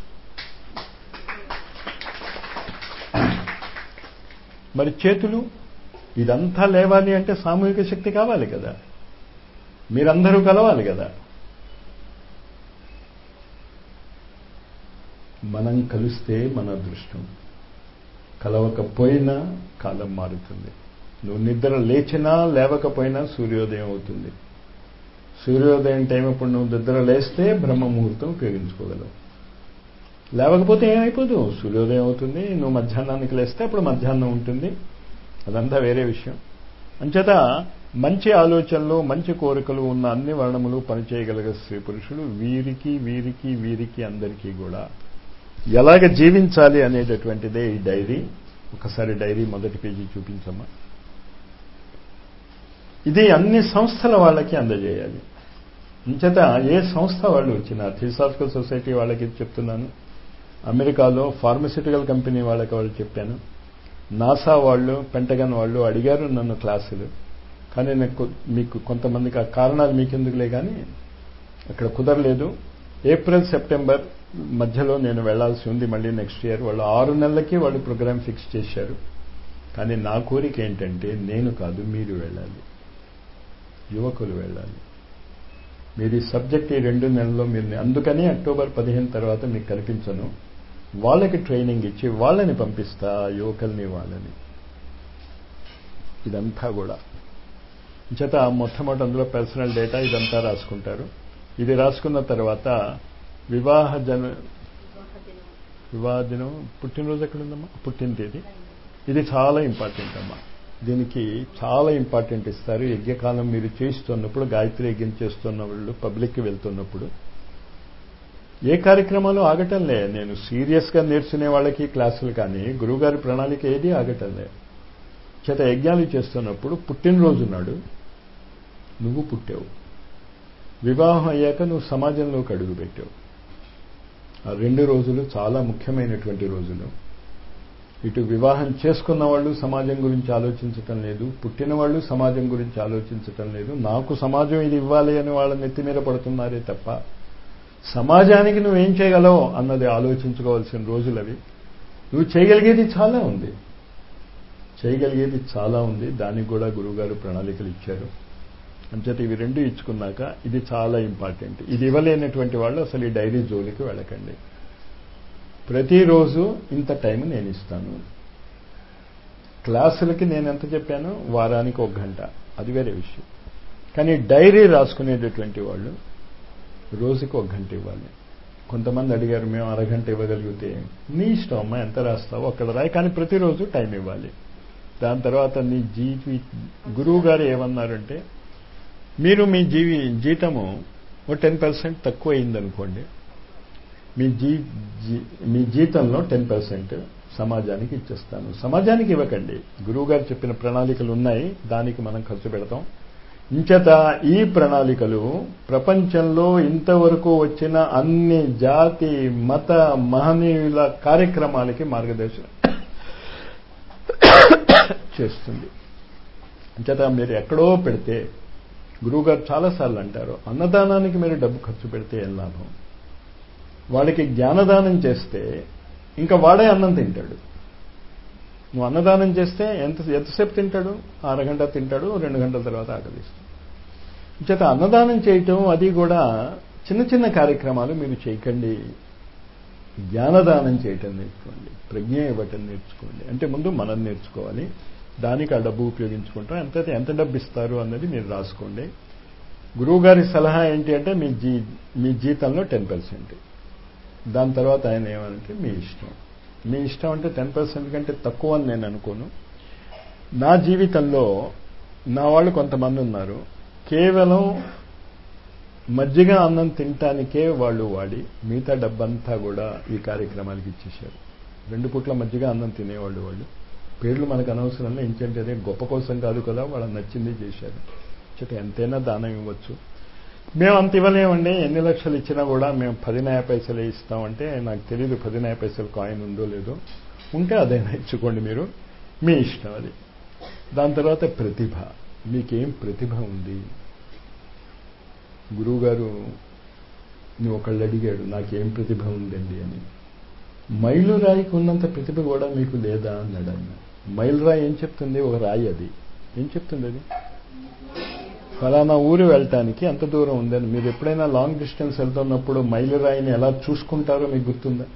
మరి చేతులు ఇదంతా లేవాలి అంటే సామూహిక శక్తి కావాలి కదా మీరందరూ కలవాలి కదా మనం కలిస్తే మన అదృష్టం కలవకపోయినా కాలం మారుతుంది నువ్వు నిద్ర లేచినా లేవకపోయినా సూర్యోదయం అవుతుంది సూర్యోదయం టైం అప్పుడు నువ్వు నిద్ర లేస్తే బ్రహ్మ ముహూర్తం ఉపయోగించుకోగలవు లేవకపోతే ఏమైపోదు సూర్యోదయం అవుతుంది నువ్వు మధ్యాహ్నానికి లేస్తే అప్పుడు మధ్యాహ్నం ఉంటుంది అదంతా వేరే విషయం అంచేత మంచి ఆలోచనలు మంచి కోరికలు ఉన్న అన్ని వర్ణములు పనిచేయగలిగే స్త్రీ పురుషులు వీరికి వీరికి వీరికి అందరికీ కూడా ఎలాగ జీవించాలి అనేటటువంటిదే ఈ డైరీ ఒకసారి డైరీ మొదటి పేజీ చూపించమ్మా ఇది అన్ని సంస్థల వాళ్ళకి అందజేయాలి ఇంచేత ఏ సంస్థ వాళ్ళు వచ్చినా థిసాఫికల్ సొసైటీ వాళ్ళకి చెప్తున్నాను అమెరికాలో ఫార్మస్యూటికల్ కంపెనీ వాళ్ళకి వాళ్ళు చెప్పాను నాసా వాళ్ళు పెంటగన్ వాళ్ళు అడిగారు నన్ను క్లాసులు కానీ నాకు మీకు కొంతమందికి ఆ కారణాలు మీకెందుకులే కానీ అక్కడ కుదరలేదు ఏప్రిల్ సెప్టెంబర్ మధ్యలో నేను వెళ్లాల్సి ఉంది మళ్ళీ నెక్స్ట్ ఇయర్ వాళ్ళు ఆరు నెలలకి వాళ్ళు ప్రోగ్రామ్ ఫిక్స్ చేశారు కానీ నా కోరిక ఏంటంటే నేను కాదు మీరు వెళ్ళాలి యువకులు వెళ్ళాలి మీరు ఈ సబ్జెక్ట్ ఈ రెండు నెలల్లో మీరు అందుకని అక్టోబర్ పదిహేను తర్వాత మీకు కనిపించను వాళ్ళకి ట్రైనింగ్ ఇచ్చి వాళ్ళని పంపిస్తా యువకుల్ని వాళ్ళని ఇదంతా కూడా చేత మొట్టమొదటి అందులో పర్సనల్ డేటా ఇదంతా రాసుకుంటారు ఇది రాసుకున్న తర్వాత వివాహ జన వివాహ దినం పుట్టినరోజు ఎక్కడుందమ్మా పుట్టిన తేదీ ఇది చాలా ఇంపార్టెంట్ అమ్మా దీనికి చాలా ఇంపార్టెంట్ ఇస్తారు యజ్ఞకాలం మీరు చేస్తున్నప్పుడు గాయత్రి యజ్ఞం చేస్తున్న వాళ్ళు పబ్లిక్కి వెళ్తున్నప్పుడు ఏ కార్యక్రమాలు ఆగటంలే నేను సీరియస్గా నేర్చుకునే వాళ్ళకి క్లాసులు కానీ గురువుగారి ప్రణాళిక ఏది ఆగటంలే చేత యజ్ఞాలు చేస్తున్నప్పుడు పుట్టినరోజు నాడు నువ్వు పుట్టావు వివాహం అయ్యాక నువ్వు సమాజంలోకి అడుగు పెట్టావు ఆ రెండు రోజులు చాలా ముఖ్యమైనటువంటి రోజులు ఇటు వివాహం చేసుకున్న వాళ్ళు సమాజం గురించి ఆలోచించటం లేదు పుట్టిన వాళ్ళు సమాజం గురించి ఆలోచించటం లేదు నాకు సమాజం ఇది ఇవ్వాలి అని వాళ్ళ నెత్తి మీద పడుతున్నారే తప్ప సమాజానికి నువ్వేం చేయగలవు అన్నది ఆలోచించుకోవాల్సిన రోజులు అవి నువ్వు చేయగలిగేది చాలా ఉంది చేయగలిగేది చాలా ఉంది దానికి కూడా గురువుగారు ప్రణాళికలు ఇచ్చారు అంచేత ఇవి రెండు ఇచ్చుకున్నాక ఇది చాలా ఇంపార్టెంట్ ఇది ఇవ్వలేనటువంటి వాళ్ళు అసలు ఈ డైరీ జోలికి వెళ్ళకండి ప్రతిరోజు ఇంత టైం నేను ఇస్తాను క్లాసులకి నేను ఎంత చెప్పాను వారానికి ఒక గంట అది వేరే విషయం కానీ డైరీ రాసుకునేటటువంటి వాళ్ళు రోజుకి ఒక గంట ఇవ్వాలి కొంతమంది అడిగారు మేము అరగంట ఇవ్వగలిగితే నీ ఇష్టం అమ్మా ఎంత రాస్తావో అక్కడ రాయి కానీ ప్రతిరోజు టైం ఇవ్వాలి దాని తర్వాత నీ జీవి గురువు గారు ఏమన్నారంటే మీరు మీ జీవి జీతము ఓ టెన్ పర్సెంట్ తక్కువ అయిందనుకోండి మీ జీ జీ మీ జీతంలో టెన్ పర్సెంట్ సమాజానికి ఇచ్చేస్తాను సమాజానికి ఇవ్వకండి గురువుగారు చెప్పిన ప్రణాళికలు ఉన్నాయి దానికి మనం ఖర్చు పెడతాం ఇంచేత ఈ ప్రణాళికలు ప్రపంచంలో ఇంతవరకు వచ్చిన అన్ని జాతి మత మహనీయుల కార్యక్రమాలకి మార్గదర్శనం చేస్తుంది అంచేత మీరు ఎక్కడో పెడితే గురువుగారు చాలాసార్లు అంటారు అన్నదానానికి మీరు డబ్బు ఖర్చు పెడితే ఏం లాభం వాడికి జ్ఞానదానం చేస్తే ఇంకా వాడే అన్నం తింటాడు నువ్వు అన్నదానం చేస్తే ఎంత ఎంతసేపు తింటాడు అరగంట తింటాడు రెండు గంటల తర్వాత ఆకలిస్తాడు చేత అన్నదానం చేయటం అది కూడా చిన్న చిన్న కార్యక్రమాలు మీరు చేయకండి జ్ఞానదానం చేయటం నేర్చుకోండి ప్రజ్ఞ ఇవ్వటం నేర్చుకోండి అంటే ముందు మనం నేర్చుకోవాలి దానికి ఆ డబ్బు ఉపయోగించుకుంటాం ఎంత ఎంత డబ్బు ఇస్తారు అన్నది మీరు రాసుకోండి గురువు గారి సలహా ఏంటి అంటే మీ జీ మీ జీతంలో టెన్ పర్సెంట్ దాని తర్వాత ఆయన ఏమంటే మీ ఇష్టం మీ ఇష్టం అంటే టెన్ పర్సెంట్ కంటే తక్కువ అని నేను అనుకోను నా జీవితంలో నా వాళ్ళు కొంతమంది ఉన్నారు కేవలం మజ్జిగ అన్నం తినటానికే వాళ్ళు వాడి మిగతా డబ్బంతా కూడా ఈ కార్యక్రమాలకి ఇచ్చేశారు రెండు పూట్ల మజ్జిగ అన్నం తినేవాళ్ళు వాళ్ళు పేర్లు మనకు అనవసరంలో ఏంటంటే అదే గొప్ప కోసం కాదు కదా వాళ్ళకి నచ్చింది చేశారు చెట్టు ఎంతైనా దానం ఇవ్వచ్చు మేము అంత ఇవ్వలేమండి ఎన్ని లక్షలు ఇచ్చినా కూడా మేము పదినాయ పైసలే ఇస్తామంటే నాకు తెలియదు పదినాయ పైసలు కాయిన్ ఉందో లేదో ఉంటే అదైనా ఇచ్చుకోండి మీరు మీ ఇష్టం అది దాని తర్వాత ప్రతిభ మీకేం ప్రతిభ ఉంది గురువుగారు నువ్వు ఒకళ్ళు అడిగాడు నాకేం ప్రతిభ ఉందండి అని మైలురాయికి ఉన్నంత ప్రతిభ కూడా మీకు లేదా అన్నాడు ఆయన మైలురాయి ఏం చెప్తుంది ఒక రాయి అది ఏం చెప్తుంది అది ఫలానా ఊరు వెళ్ళటానికి ఎంత దూరం ఉందని మీరు ఎప్పుడైనా లాంగ్ డిస్టెన్స్ వెళ్తున్నప్పుడు మైలురాయిని ఎలా చూసుకుంటారో మీకు గుర్తుందా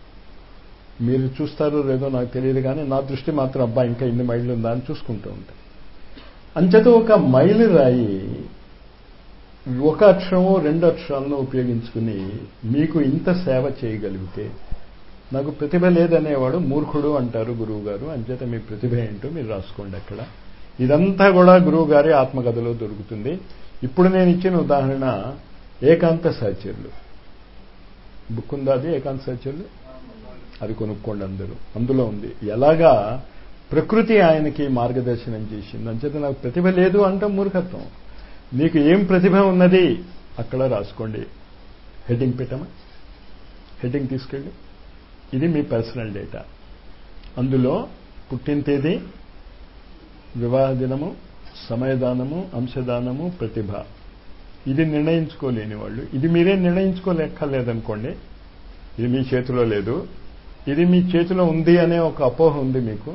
మీరు చూస్తారో లేదో నాకు తెలియదు కానీ నా దృష్టి మాత్రం అబ్బా ఇంకా ఇన్ని మైళ్ళు ఉందా అని చూసుకుంటూ ఉంటాను అంచేత ఒక మైలురాయి ఒక అక్షరము రెండు అక్షరాలను ఉపయోగించుకుని మీకు ఇంత సేవ చేయగలిగితే నాకు ప్రతిభ లేదనేవాడు మూర్ఖుడు అంటారు గురువు గారు అంచేత మీ ప్రతిభ ఏంటో మీరు రాసుకోండి అక్కడ ఇదంతా కూడా గురువు గారి ఆత్మకథలో దొరుకుతుంది ఇప్పుడు నేను ఇచ్చిన ఉదాహరణ ఏకాంత సహచర్యులు బుక్ ఉందా అది ఏకాంత సహచర్యులు అది కొనుక్కోండి అందరూ అందులో ఉంది ఎలాగా ప్రకృతి ఆయనకి మార్గదర్శనం చేసింది అంచేత నాకు ప్రతిభ లేదు అంటాం మూర్ఖత్వం మీకు ఏం ప్రతిభ ఉన్నది అక్కడ రాసుకోండి హెడ్డింగ్ పెట్టమా హెడ్డింగ్ తీసుకెళ్ళి ఇది మీ పర్సనల్ డేటా అందులో పుట్టిన తేదీ వివాహ దినము సమయదానము అంశదానము ప్రతిభ ఇది నిర్ణయించుకోలేని వాళ్ళు ఇది మీరే నిర్ణయించుకోలేక్కర్లేదనుకోండి ఇది మీ చేతిలో లేదు ఇది మీ చేతిలో ఉంది అనే ఒక అపోహ ఉంది మీకు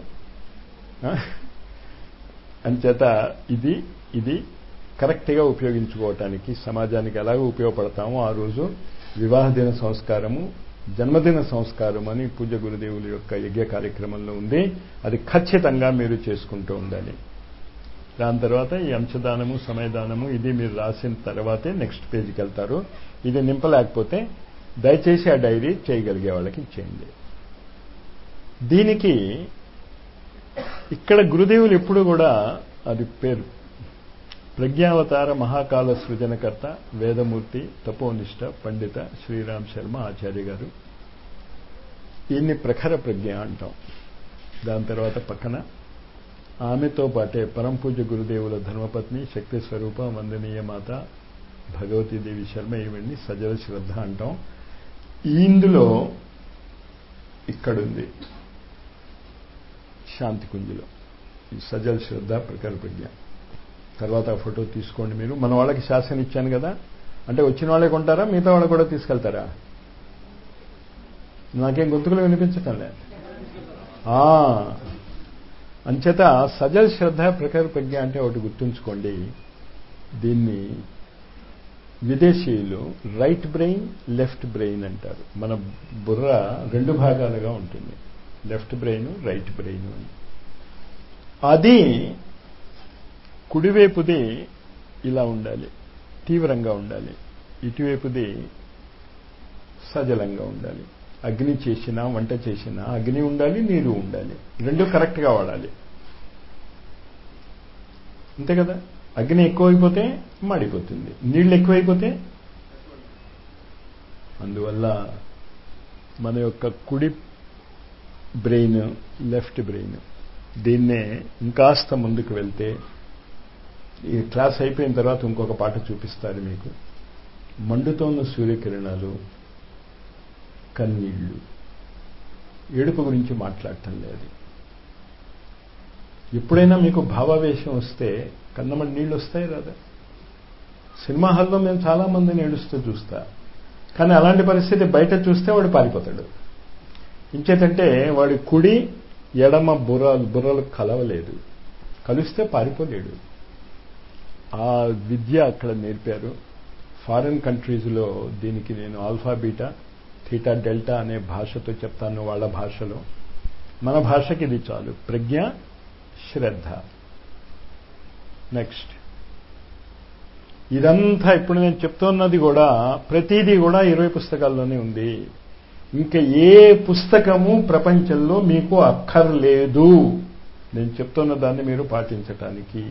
అంచేత ఇది ఇది కరెక్ట్గా ఉపయోగించుకోవటానికి సమాజానికి ఎలాగ ఉపయోగపడతామో ఆ రోజు వివాహ దిన సంస్కారము జన్మదిన సంస్కారం అని పూజ గురుదేవుల యొక్క యజ్ఞ కార్యక్రమంలో ఉంది అది ఖచ్చితంగా మీరు చేసుకుంటూ ఉండాలి దాని తర్వాత ఈ అంశదానము సమయదానము ఇది మీరు రాసిన తర్వాతే నెక్స్ట్ పేజీకి వెళ్తారు ఇది నింపలేకపోతే దయచేసి ఆ డైరీ చేయగలిగే వాళ్ళకి ఇచ్చేయండి దీనికి ఇక్కడ గురుదేవులు ఎప్పుడు కూడా అది పేరు ప్రజ్ఞావతార మహాకాల సృజనకర్త వేదమూర్తి తపోనిష్ట పండిత శ్రీరామ్ శర్మ ఆచార్య గారు ఈయన్ని ప్రఖర ప్రజ్ఞ అంటాం దాని తర్వాత పక్కన ఆమెతో పాటే పరంపూజ గురుదేవుల ధర్మపత్ని శక్తి స్వరూప వందనీయ మాత భగవతీదేవి శర్మ ఈవిడ్ని సజల శ్రద్ధ అంటాం ఇందులో ఇక్కడుంది శాంతి కుంజిలో సజల్ శ్రద్ధ ప్రఖర ప్రజ్ఞ తర్వాత ఆ ఫోటో తీసుకోండి మీరు మన వాళ్ళకి శాసన ఇచ్చాను కదా అంటే వచ్చిన వాళ్ళే కొంటారా మిగతా వాళ్ళు కూడా తీసుకెళ్తారా నాకేం గొంతుకులు వినిపించటం లేదు అంచేత సజల్ శ్రద్ధ ప్రఖర ప్రజ్ఞ అంటే ఒకటి గుర్తుంచుకోండి దీన్ని విదేశీయులు రైట్ బ్రెయిన్ లెఫ్ట్ బ్రెయిన్ అంటారు మన బుర్ర రెండు భాగాలుగా ఉంటుంది లెఫ్ట్ బ్రెయిన్ రైట్ బ్రెయిన్ అని అది కుడివైపుది ఇలా ఉండాలి తీవ్రంగా ఉండాలి ఇటువైపుది సజలంగా ఉండాలి అగ్ని చేసినా వంట చేసినా అగ్ని ఉండాలి నీరు ఉండాలి రెండు కరెక్ట్గా వాడాలి అంతే కదా అగ్ని ఎక్కువైపోతే మాడిపోతుంది నీళ్ళు ఎక్కువైపోతే అందువల్ల మన యొక్క కుడి బ్రెయిన్ లెఫ్ట్ బ్రెయిన్ దీన్నే ఇంకాస్త ముందుకు వెళ్తే ఈ క్లాస్ అయిపోయిన తర్వాత ఇంకొక పాట చూపిస్తారు మీకు మండుతోన్న సూర్యకిరణాలు కన్నీళ్ళు ఏడుపు గురించి మాట్లాడటం లేదు ఎప్పుడైనా మీకు భావావేశం వస్తే కన్నమడి నీళ్ళు వస్తాయి రాదా సినిమా హాల్లో మేము చాలా మందిని ఏడుస్తూ చూస్తా కానీ అలాంటి పరిస్థితి బయట చూస్తే వాడు పారిపోతాడు ఇంచేతంటే వాడి కుడి ఎడమ బుర్రలు బుర్రలు కలవలేదు కలిస్తే పారిపోలేడు ఆ విద్య అక్కడ నేర్పారు ఫారిన్ కంట్రీస్లో దీనికి నేను ఆల్ఫా బీటా థీటా డెల్టా అనే భాషతో చెప్తాను వాళ్ళ భాషలో మన భాషకి ఇది చాలు ప్రజ్ఞ శ్రద్ధ నెక్స్ట్ ఇదంతా ఇప్పుడు నేను చెప్తున్నది కూడా ప్రతిదీ కూడా ఇరవై పుస్తకాల్లోనే ఉంది ఇంకా ఏ పుస్తకము ప్రపంచంలో మీకు అక్కర్లేదు నేను చెప్తున్న దాన్ని మీరు పాటించటానికి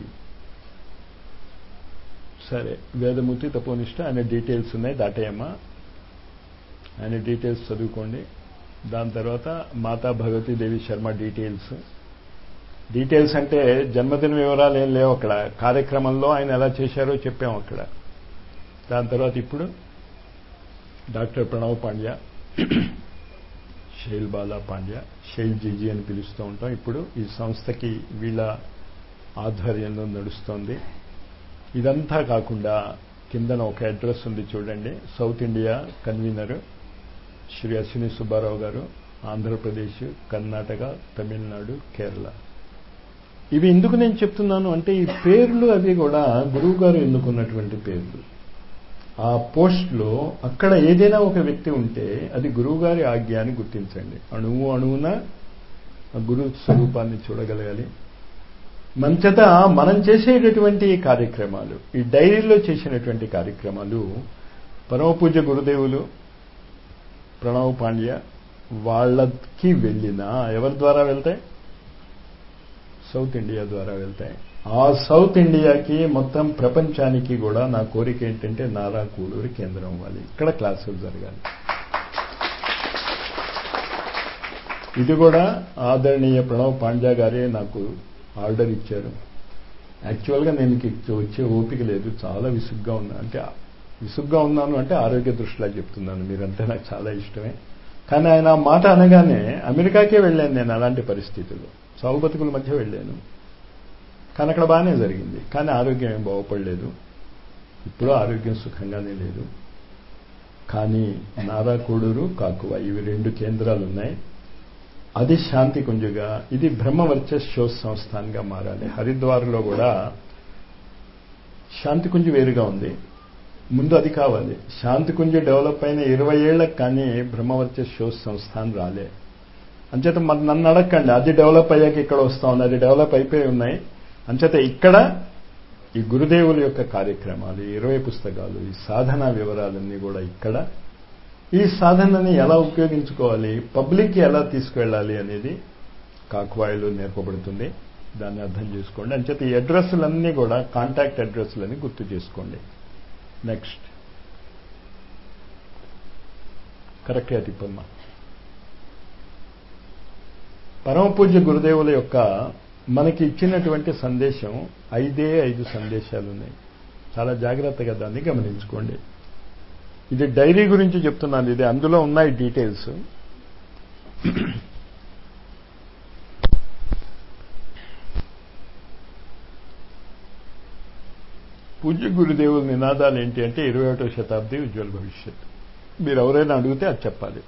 సరే వేదమూర్తి తపోనిష్ట ఆయన డీటెయిల్స్ ఉన్నాయి దాటేయమ్మా ఆయన డీటెయిల్స్ చదువుకోండి దాని తర్వాత మాతా భగవతి దేవి శర్మ డీటెయిల్స్ డీటెయిల్స్ అంటే జన్మదిన వివరాలు ఏం లేవు అక్కడ కార్యక్రమంలో ఆయన ఎలా చేశారో చెప్పాం అక్కడ దాని తర్వాత ఇప్పుడు డాక్టర్ ప్రణవ్ పాండ్య శైల్ బాలా పాండ్య శైల్ జీజీ అని పిలుస్తూ ఉంటాం ఇప్పుడు ఈ సంస్థకి వీళ్ళ ఆధ్వర్యంలో నడుస్తోంది ఇదంతా కాకుండా కిందన ఒక అడ్రస్ ఉంది చూడండి south India convener Shri Ashwini Subbarao garu Andhra Pradesh Karnataka Tamil Nadu Kerala ఇవి ఎందుకు నేను చెప్తున్నాను అంటే ఈ పేర్లు అవి కూడా గురువు గారు ఎన్నుకున్నటువంటి పేర్లు ఆ పోస్ట్లో అక్కడ ఏదైనా ఒక వ్యక్తి ఉంటే అది గురువుగారి ఆజ్ఞ అని గుర్తించండి అణువు అణువున గురు స్వరూపాన్ని చూడగలగాలి మంచత మనం చేసేటటువంటి కార్యక్రమాలు ఈ డైరీలో చేసినటువంటి కార్యక్రమాలు పరమపూజ గురుదేవులు ప్రణవ్ పాండ్య వాళ్ళకి వెళ్ళినా ఎవరి ద్వారా వెళ్తాయి సౌత్ ఇండియా ద్వారా వెళ్తాయి ఆ సౌత్ ఇండియాకి మొత్తం ప్రపంచానికి కూడా నా కోరిక ఏంటంటే నారా కూడూరు కేంద్రం అవ్వాలి ఇక్కడ క్లాసులు జరగాలి ఇది కూడా ఆదరణీయ ప్రణవ్ పాండ్యా గారే నాకు ఆర్డర్ ఇచ్చారు యాక్చువల్గా నేను వచ్చే ఓపిక లేదు చాలా విసుగ్గా ఉన్నా అంటే విసుగ్గా ఉన్నాను అంటే ఆరోగ్య దృష్టిలా చెప్తున్నాను మీరంతా నాకు చాలా ఇష్టమే కానీ ఆయన ఆ మాట అనగానే అమెరికాకే వెళ్ళాను నేను అలాంటి పరిస్థితుల్లో సాగు బతుకుల మధ్య వెళ్ళాను కానీ అక్కడ బాగానే జరిగింది కానీ ఆరోగ్యం ఏం బాగుపడలేదు ఇప్పుడు ఆరోగ్యం సుఖంగానే లేదు కానీ నారా కోడూరు కాకువ ఇవి రెండు కేంద్రాలు ఉన్నాయి అది శాంతి కుంజుగా ఇది బ్రహ్మవర్చస్ షోస్ సంస్థానంగా మారాలి హరిద్వార్లో కూడా శాంతి కుంజు వేరుగా ఉంది ముందు అది కావాలి శాంతి కుంజు డెవలప్ అయిన ఇరవై ఏళ్లకు కానీ బ్రహ్మవర్చస్ షోస్ సంస్థానం రాలే అంచేత మరి నన్ను అడగండి అది డెవలప్ అయ్యాక ఇక్కడ వస్తా ఉంది అది డెవలప్ అయిపోయి ఉన్నాయి అంచేత ఇక్కడ ఈ గురుదేవుల యొక్క కార్యక్రమాలు ఇరవై పుస్తకాలు ఈ సాధన వివరాలన్నీ కూడా ఇక్కడ ఈ సాధనని ఎలా ఉపయోగించుకోవాలి పబ్లిక్కి ఎలా తీసుకువెళ్ళాలి అనేది కాకువాయిలో నేర్పబడుతుంది దాన్ని అర్థం చేసుకోండి అంచేత ఈ అడ్రస్లన్నీ కూడా కాంటాక్ట్ అడ్రస్లని గుర్తు చేసుకోండి నెక్స్ట్ కరెక్ట్గా తిప్పమ్మా పరమపూజ్య గురుదేవుల యొక్క మనకి ఇచ్చినటువంటి సందేశం ఐదే ఐదు సందేశాలు ఉన్నాయి చాలా జాగ్రత్తగా దాన్ని గమనించుకోండి ఇది డైరీ గురించి చెప్తున్నాను ఇది అందులో ఉన్నాయి డీటెయిల్స్ పూజ్య గురుదేవుల నినాదాలు ఏంటి అంటే ఇరవై ఒకటో శతాబ్ది ఉజ్వల భవిష్యత్ మీరు ఎవరైనా అడిగితే అది చెప్పాలి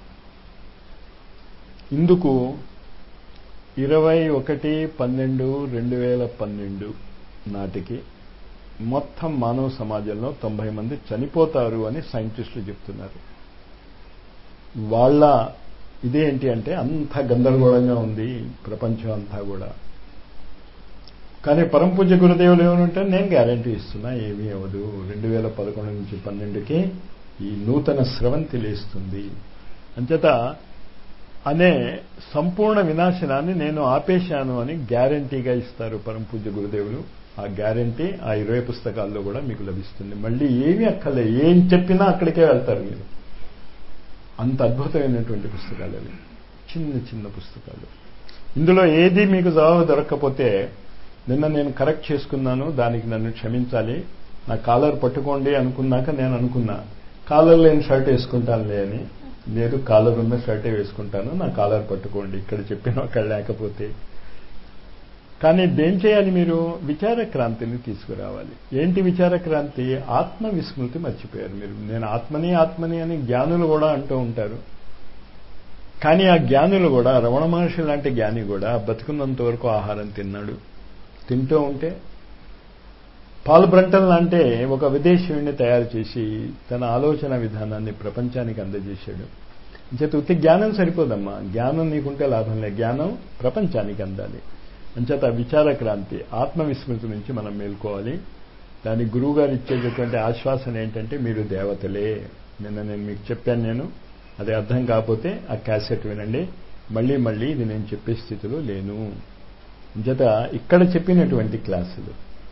ఇందుకు ఇరవై ఒకటి పన్నెండు రెండు వేల పన్నెండు నాటికి మొత్తం మానవ సమాజంలో తొంభై మంది చనిపోతారు అని సైంటిస్టులు చెప్తున్నారు వాళ్ళ ఇదేంటి అంటే అంత గందరగోళంగా ఉంది ప్రపంచం అంతా కూడా కానీ పరంపూజ్య గురుదేవులు ఏమనుంటే నేను గ్యారంటీ ఇస్తున్నా ఏమీ అవ్వదు రెండు వేల పదకొండు నుంచి పన్నెండుకి ఈ నూతన స్రవంతి లేస్తుంది అంచేత అనే సంపూర్ణ వినాశనాన్ని నేను ఆపేశాను అని గ్యారంటీగా ఇస్తారు పరంపూజ్య గురుదేవులు ఆ గ్యారంటీ ఆ ఇరవై పుస్తకాల్లో కూడా మీకు లభిస్తుంది మళ్ళీ ఏమీ అక్కర్లే ఏం చెప్పినా అక్కడికే వెళ్తారు మీరు అంత అద్భుతమైనటువంటి పుస్తకాలు అవి చిన్న చిన్న పుస్తకాలు ఇందులో ఏది మీకు జవాబు దొరక్కపోతే నిన్న నేను కరెక్ట్ చేసుకున్నాను దానికి నన్ను క్షమించాలి నా కాలర్ పట్టుకోండి అనుకున్నాక నేను అనుకున్నా కాలర్ లేని షర్ట్ వేసుకుంటానులే అని లేదు కాలర్ ఉన్న షర్టే వేసుకుంటాను నా కాలర్ పట్టుకోండి ఇక్కడ చెప్పిన అక్కడ లేకపోతే కానీ దేం చేయాలి మీరు విచార క్రాంతిని తీసుకురావాలి ఏంటి విచార క్రాంతి ఆత్మ విస్మృతి మర్చిపోయారు మీరు నేను ఆత్మని ఆత్మని అని జ్ఞానులు కూడా అంటూ ఉంటారు కానీ ఆ జ్ఞానులు కూడా రమణ మహర్షి లాంటి జ్ఞాని కూడా బతుకున్నంత వరకు ఆహారం తిన్నాడు తింటూ ఉంటే పాల్ బ్రంటన్ లాంటి ఒక విదేశీయుడిని తయారు చేసి తన ఆలోచన విధానాన్ని ప్రపంచానికి అందజేశాడు అంచేత ఉత్తి జ్ఞానం సరిపోదమ్మా జ్ఞానం నీకుంటే లాభం లేదు జ్ఞానం ప్రపంచానికి అందాలి అంచేత విచార క్రాంతి ఆత్మ విస్మృతి నుంచి మనం మేల్కోవాలి దానికి గురువు గారు ఇచ్చేటటువంటి ఆశ్వాసన ఏంటంటే మీరు దేవతలే నిన్న నేను మీకు చెప్పాను నేను అది అర్థం కాకపోతే ఆ క్యాసెట్ వినండి మళ్ళీ మళ్ళీ ఇది నేను చెప్పే స్థితిలో లేను అంచేత ఇక్కడ చెప్పినటువంటి క్లాసులు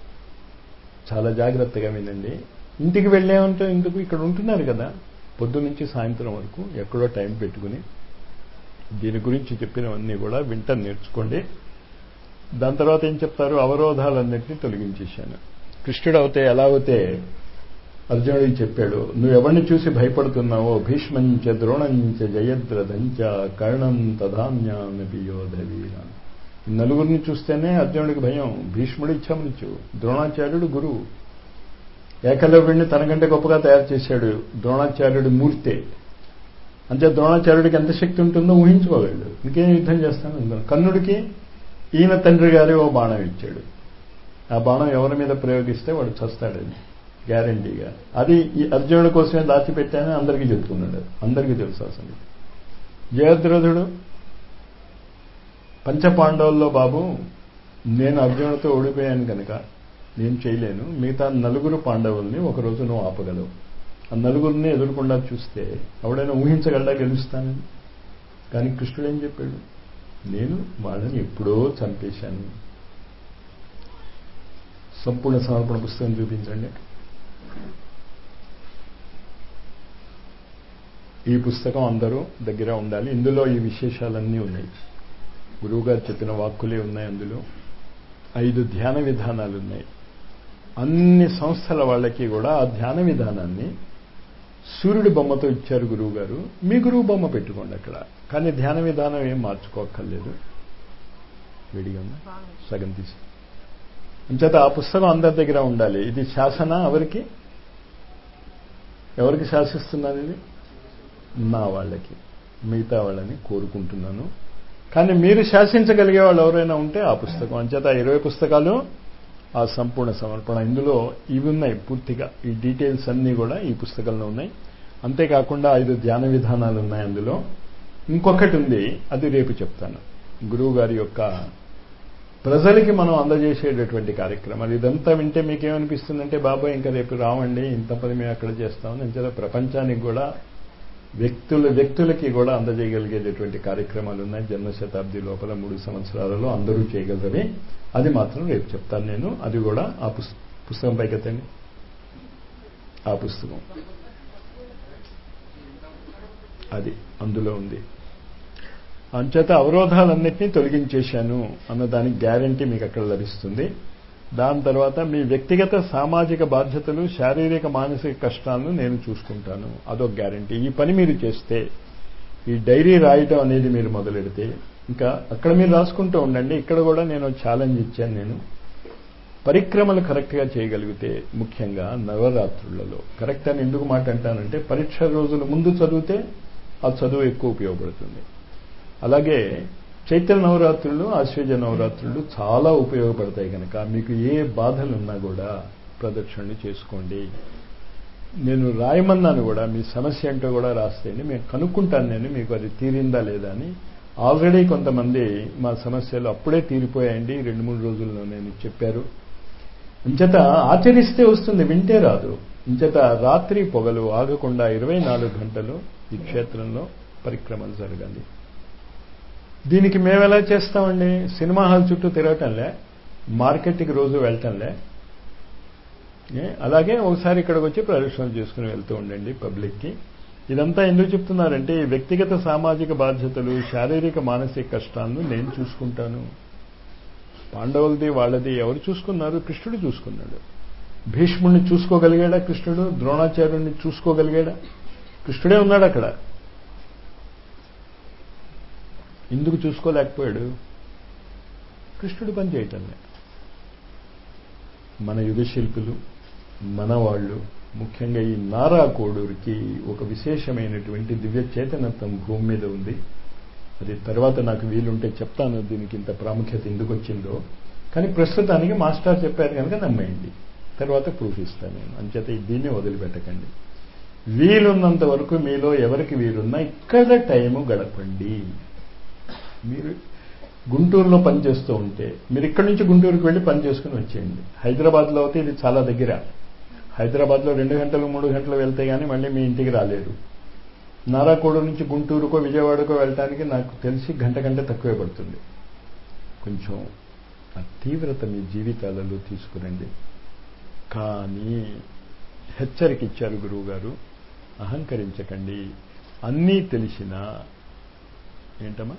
చాలా జాగ్రత్తగా వినండి ఇంటికి వెళ్ళామంటే ఇందుకు ఇక్కడ ఉంటున్నారు కదా పొద్దు నుంచి సాయంత్రం వరకు ఎక్కడో టైం పెట్టుకుని దీని గురించి చెప్పినవన్నీ కూడా వింట నేర్చుకోండి దాని తర్వాత ఏం చెప్తారు అవరోధాలన్నింటినీ తొలగించేశాను కృష్ణుడు అవుతే ఎలా అవుతే అర్జునుడికి చెప్పాడు నువ్వు ఎవరిని చూసి భయపడుతున్నావో భీష్మంచ ద్రోణంచ జయద్రథంచ కర్ణం తధాన్యామి యోధవీర నలుగురిని చూస్తేనే అర్జునుడికి భయం భీష్ముడు ఇచ్చామనిచ్చు ద్రోణాచార్యుడు గురువు ఏకలవ్యుడిని తనకంటే గొప్పగా తయారు చేశాడు ద్రోణాచార్యుడి మూర్తే అంతే ద్రోణాచార్యుడికి ఎంత శక్తి ఉంటుందో ఊహించుకోగలడు ఇంకేం యుద్ధం చేస్తాను కన్నుడికి ఈయన తండ్రి గారి ఓ బాణం ఇచ్చాడు ఆ బాణం ఎవరి మీద ప్రయోగిస్తే వాడు చస్తాడని గ్యారంటీగా అది ఈ అర్జునుడి కోసమే దాచిపెట్టానని అందరికీ చెప్తున్నాడు అందరికీ తెలుసు అసలు జయద్రథుడు పంచపాండవుల్లో బాబు నేను అర్జునుడితో ఓడిపోయాను కనుక నేను చేయలేను మిగతా నలుగురు పాండవుల్ని ఒకరోజు నువ్వు ఆపగలవు ఆ నలుగురిని ఎదురకుండా చూస్తే ఎవడైనా ఊహించగలడా గెలుస్తానని కానీ కృష్ణుడు ఏం చెప్పాడు నేను వాళ్ళని ఎప్పుడో చంపేశాను సంపూర్ణ సమర్పణ పుస్తకం చూపించండి ఈ పుస్తకం అందరూ దగ్గర ఉండాలి ఇందులో ఈ విశేషాలన్నీ ఉన్నాయి గురువుగారు చెప్పిన వాక్కులే ఉన్నాయి అందులో ఐదు ధ్యాన విధానాలు ఉన్నాయి అన్ని సంస్థల వాళ్ళకి కూడా ఆ ధ్యాన విధానాన్ని సూర్యుడి బొమ్మతో ఇచ్చారు గురువు గారు మీ గురువు బొమ్మ పెట్టుకోండి అక్కడ కానీ ధ్యాన విధానం ఏం మార్చుకోక్కర్లేదు వేడిగా ఉందా సగం తీసి అంచేత ఆ పుస్తకం అందరి దగ్గర ఉండాలి ఇది శాసన ఎవరికి ఎవరికి శాసిస్తున్నాను ఇది నా వాళ్ళకి మిగతా వాళ్ళని కోరుకుంటున్నాను కానీ మీరు శాసించగలిగే వాళ్ళు ఎవరైనా ఉంటే ఆ పుస్తకం అంచేత ఇరవై పుస్తకాలు ఆ సంపూర్ణ సమర్పణ ఇందులో ఇవి ఉన్నాయి పూర్తిగా ఈ డీటెయిల్స్ అన్నీ కూడా ఈ పుస్తకంలో ఉన్నాయి అంతేకాకుండా ఐదు ధ్యాన విధానాలు ఉన్నాయి అందులో ఇంకొకటి ఉంది అది రేపు చెప్తాను గురువు గారి యొక్క ప్రజలకి మనం అందజేసేటటువంటి కార్యక్రమాలు ఇదంతా వింటే మీకేమనిపిస్తుందంటే బాబాయ్ ఇంకా రేపు రావండి ఇంత పని మేము అక్కడ చేస్తామని అంచేత ప్రపంచానికి కూడా వ్యక్తుల వ్యక్తులకి కూడా అందజేయగలిగేటటువంటి కార్యక్రమాలు ఉన్నాయి జన్మ శతాబ్ది లోపల మూడు సంవత్సరాలలో అందరూ చేయగలరని అది మాత్రం రేపు చెప్తాను నేను అది కూడా ఆ పుస్తకం పైకెత్తండి ఆ పుస్తకం అది అందులో ఉంది అంచేత అవరోధాలన్నింటినీ తొలగించేశాను అన్న దానికి గ్యారంటీ మీకు అక్కడ లభిస్తుంది దాని తర్వాత మీ వ్యక్తిగత సామాజిక బాధ్యతలు శారీరక మానసిక కష్టాలను నేను చూసుకుంటాను అదొక గ్యారంటీ ఈ పని మీరు చేస్తే ఈ డైరీ రాయటం అనేది మీరు మొదలెడితే ఇంకా అక్కడ మీరు రాసుకుంటూ ఉండండి ఇక్కడ కూడా నేను ఛాలెంజ్ ఇచ్చాను నేను పరిక్రమలు కరెక్ట్గా చేయగలిగితే ముఖ్యంగా నవరాత్రులలో కరెక్ట్ అని ఎందుకు మాట అంటానంటే పరీక్ష రోజుల ముందు చదివితే ఆ చదువు ఎక్కువ ఉపయోగపడుతుంది అలాగే చైత్ర నవరాత్రులు ఆశ్వేజ నవరాత్రులు చాలా ఉపయోగపడతాయి కనుక మీకు ఏ బాధలు ఉన్నా కూడా ప్రదక్షిణలు చేసుకోండి నేను రాయమన్నాను కూడా మీ సమస్య ఏంటో కూడా రాస్తేండి మేము కనుక్కుంటాను నేను మీకు అది తీరిందా లేదా అని ఆల్రెడీ కొంతమంది మా సమస్యలు అప్పుడే తీరిపోయాయండి రెండు మూడు రోజుల్లో నేను చెప్పారు ఇంచేత ఆచరిస్తే వస్తుంది వింటే రాదు ఇంచేత రాత్రి పొగలు ఆగకుండా ఇరవై నాలుగు గంటలు ఈ క్షేత్రంలో పరిక్రమలు జరగాలి దీనికి మేము ఎలా చేస్తామండి సినిమా హాల్ చుట్టూ తిరగటంలే మార్కెట్కి రోజు వెళ్ళటంలే అలాగే ఒకసారి ఇక్కడికి వచ్చి ప్రదర్శనలు చేసుకుని వెళ్తూ ఉండండి పబ్లిక్కి ఇదంతా ఎందుకు చెప్తున్నారంటే ఈ వ్యక్తిగత సామాజిక బాధ్యతలు శారీరక మానసిక కష్టాలను నేను చూసుకుంటాను పాండవులది వాళ్ళది ఎవరు చూసుకున్నారు కృష్ణుడు చూసుకున్నాడు భీష్ముడిని చూసుకోగలిగాడా కృష్ణుడు ద్రోణాచార్యుడిని చూసుకోగలిగాడా కృష్ణుడే ఉన్నాడు అక్కడ ఎందుకు చూసుకోలేకపోయాడు కృష్ణుడు పని చేయటంలే మన యుగ శిల్పులు మన వాళ్ళు ముఖ్యంగా ఈ నారా కోడూరికి ఒక విశేషమైనటువంటి దివ్య చేతనత్వం భూమి మీద ఉంది అది తర్వాత నాకు వీలుంటే చెప్తాను దీనికి ఇంత ప్రాముఖ్యత ఎందుకు వచ్చిందో కానీ ప్రస్తుతానికి మాస్టర్ చెప్పారు కనుక నమ్మేయండి తర్వాత ప్రూఫ్ ఇస్తాను నేను అంచేత దీన్ని వదిలిపెట్టకండి వీలున్నంత వరకు మీలో ఎవరికి వీలున్నా ఇక్కడ టైము గడపండి మీరు గుంటూరులో పని చేస్తూ ఉంటే మీరు ఇక్కడి నుంచి గుంటూరుకు వెళ్ళి పని చేసుకుని వచ్చేయండి హైదరాబాద్లో అయితే ఇది చాలా దగ్గర హైదరాబాద్లో రెండు గంటలు మూడు గంటలు వెళ్తే కానీ మళ్ళీ మీ ఇంటికి రాలేరు నారాకోడు నుంచి గుంటూరుకో విజయవాడకో వెళ్ళటానికి నాకు తెలిసి గంట గంట తక్కువే పడుతుంది కొంచెం ఆ తీవ్రత మీ జీవితాలలో తీసుకురండి కానీ హెచ్చరిక ఇచ్చారు గురువు గారు అహంకరించకండి అన్నీ తెలిసినా ఏంటమ్మా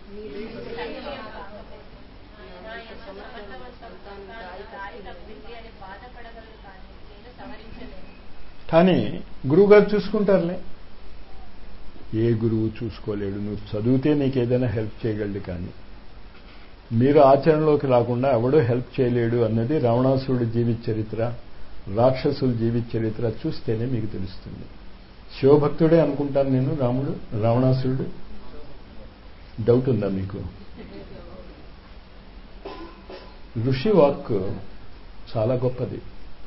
కానీ గురువుగారు చూసుకుంటారులే ఏ గురువు చూసుకోలేడు నువ్వు చదివితే నీకు ఏదైనా హెల్ప్ చేయగలడు కానీ మీరు ఆచరణలోకి రాకుండా ఎవడో హెల్ప్ చేయలేడు అన్నది రావణాసురుడి జీవిత చరిత్ర రాక్షసుల జీవిత చరిత్ర చూస్తేనే మీకు తెలుస్తుంది శివభక్తుడే అనుకుంటాను నేను రాముడు రావణాసురుడు డౌట్ ఉందా మీకు ఋషి వాక్ చాలా గొప్పది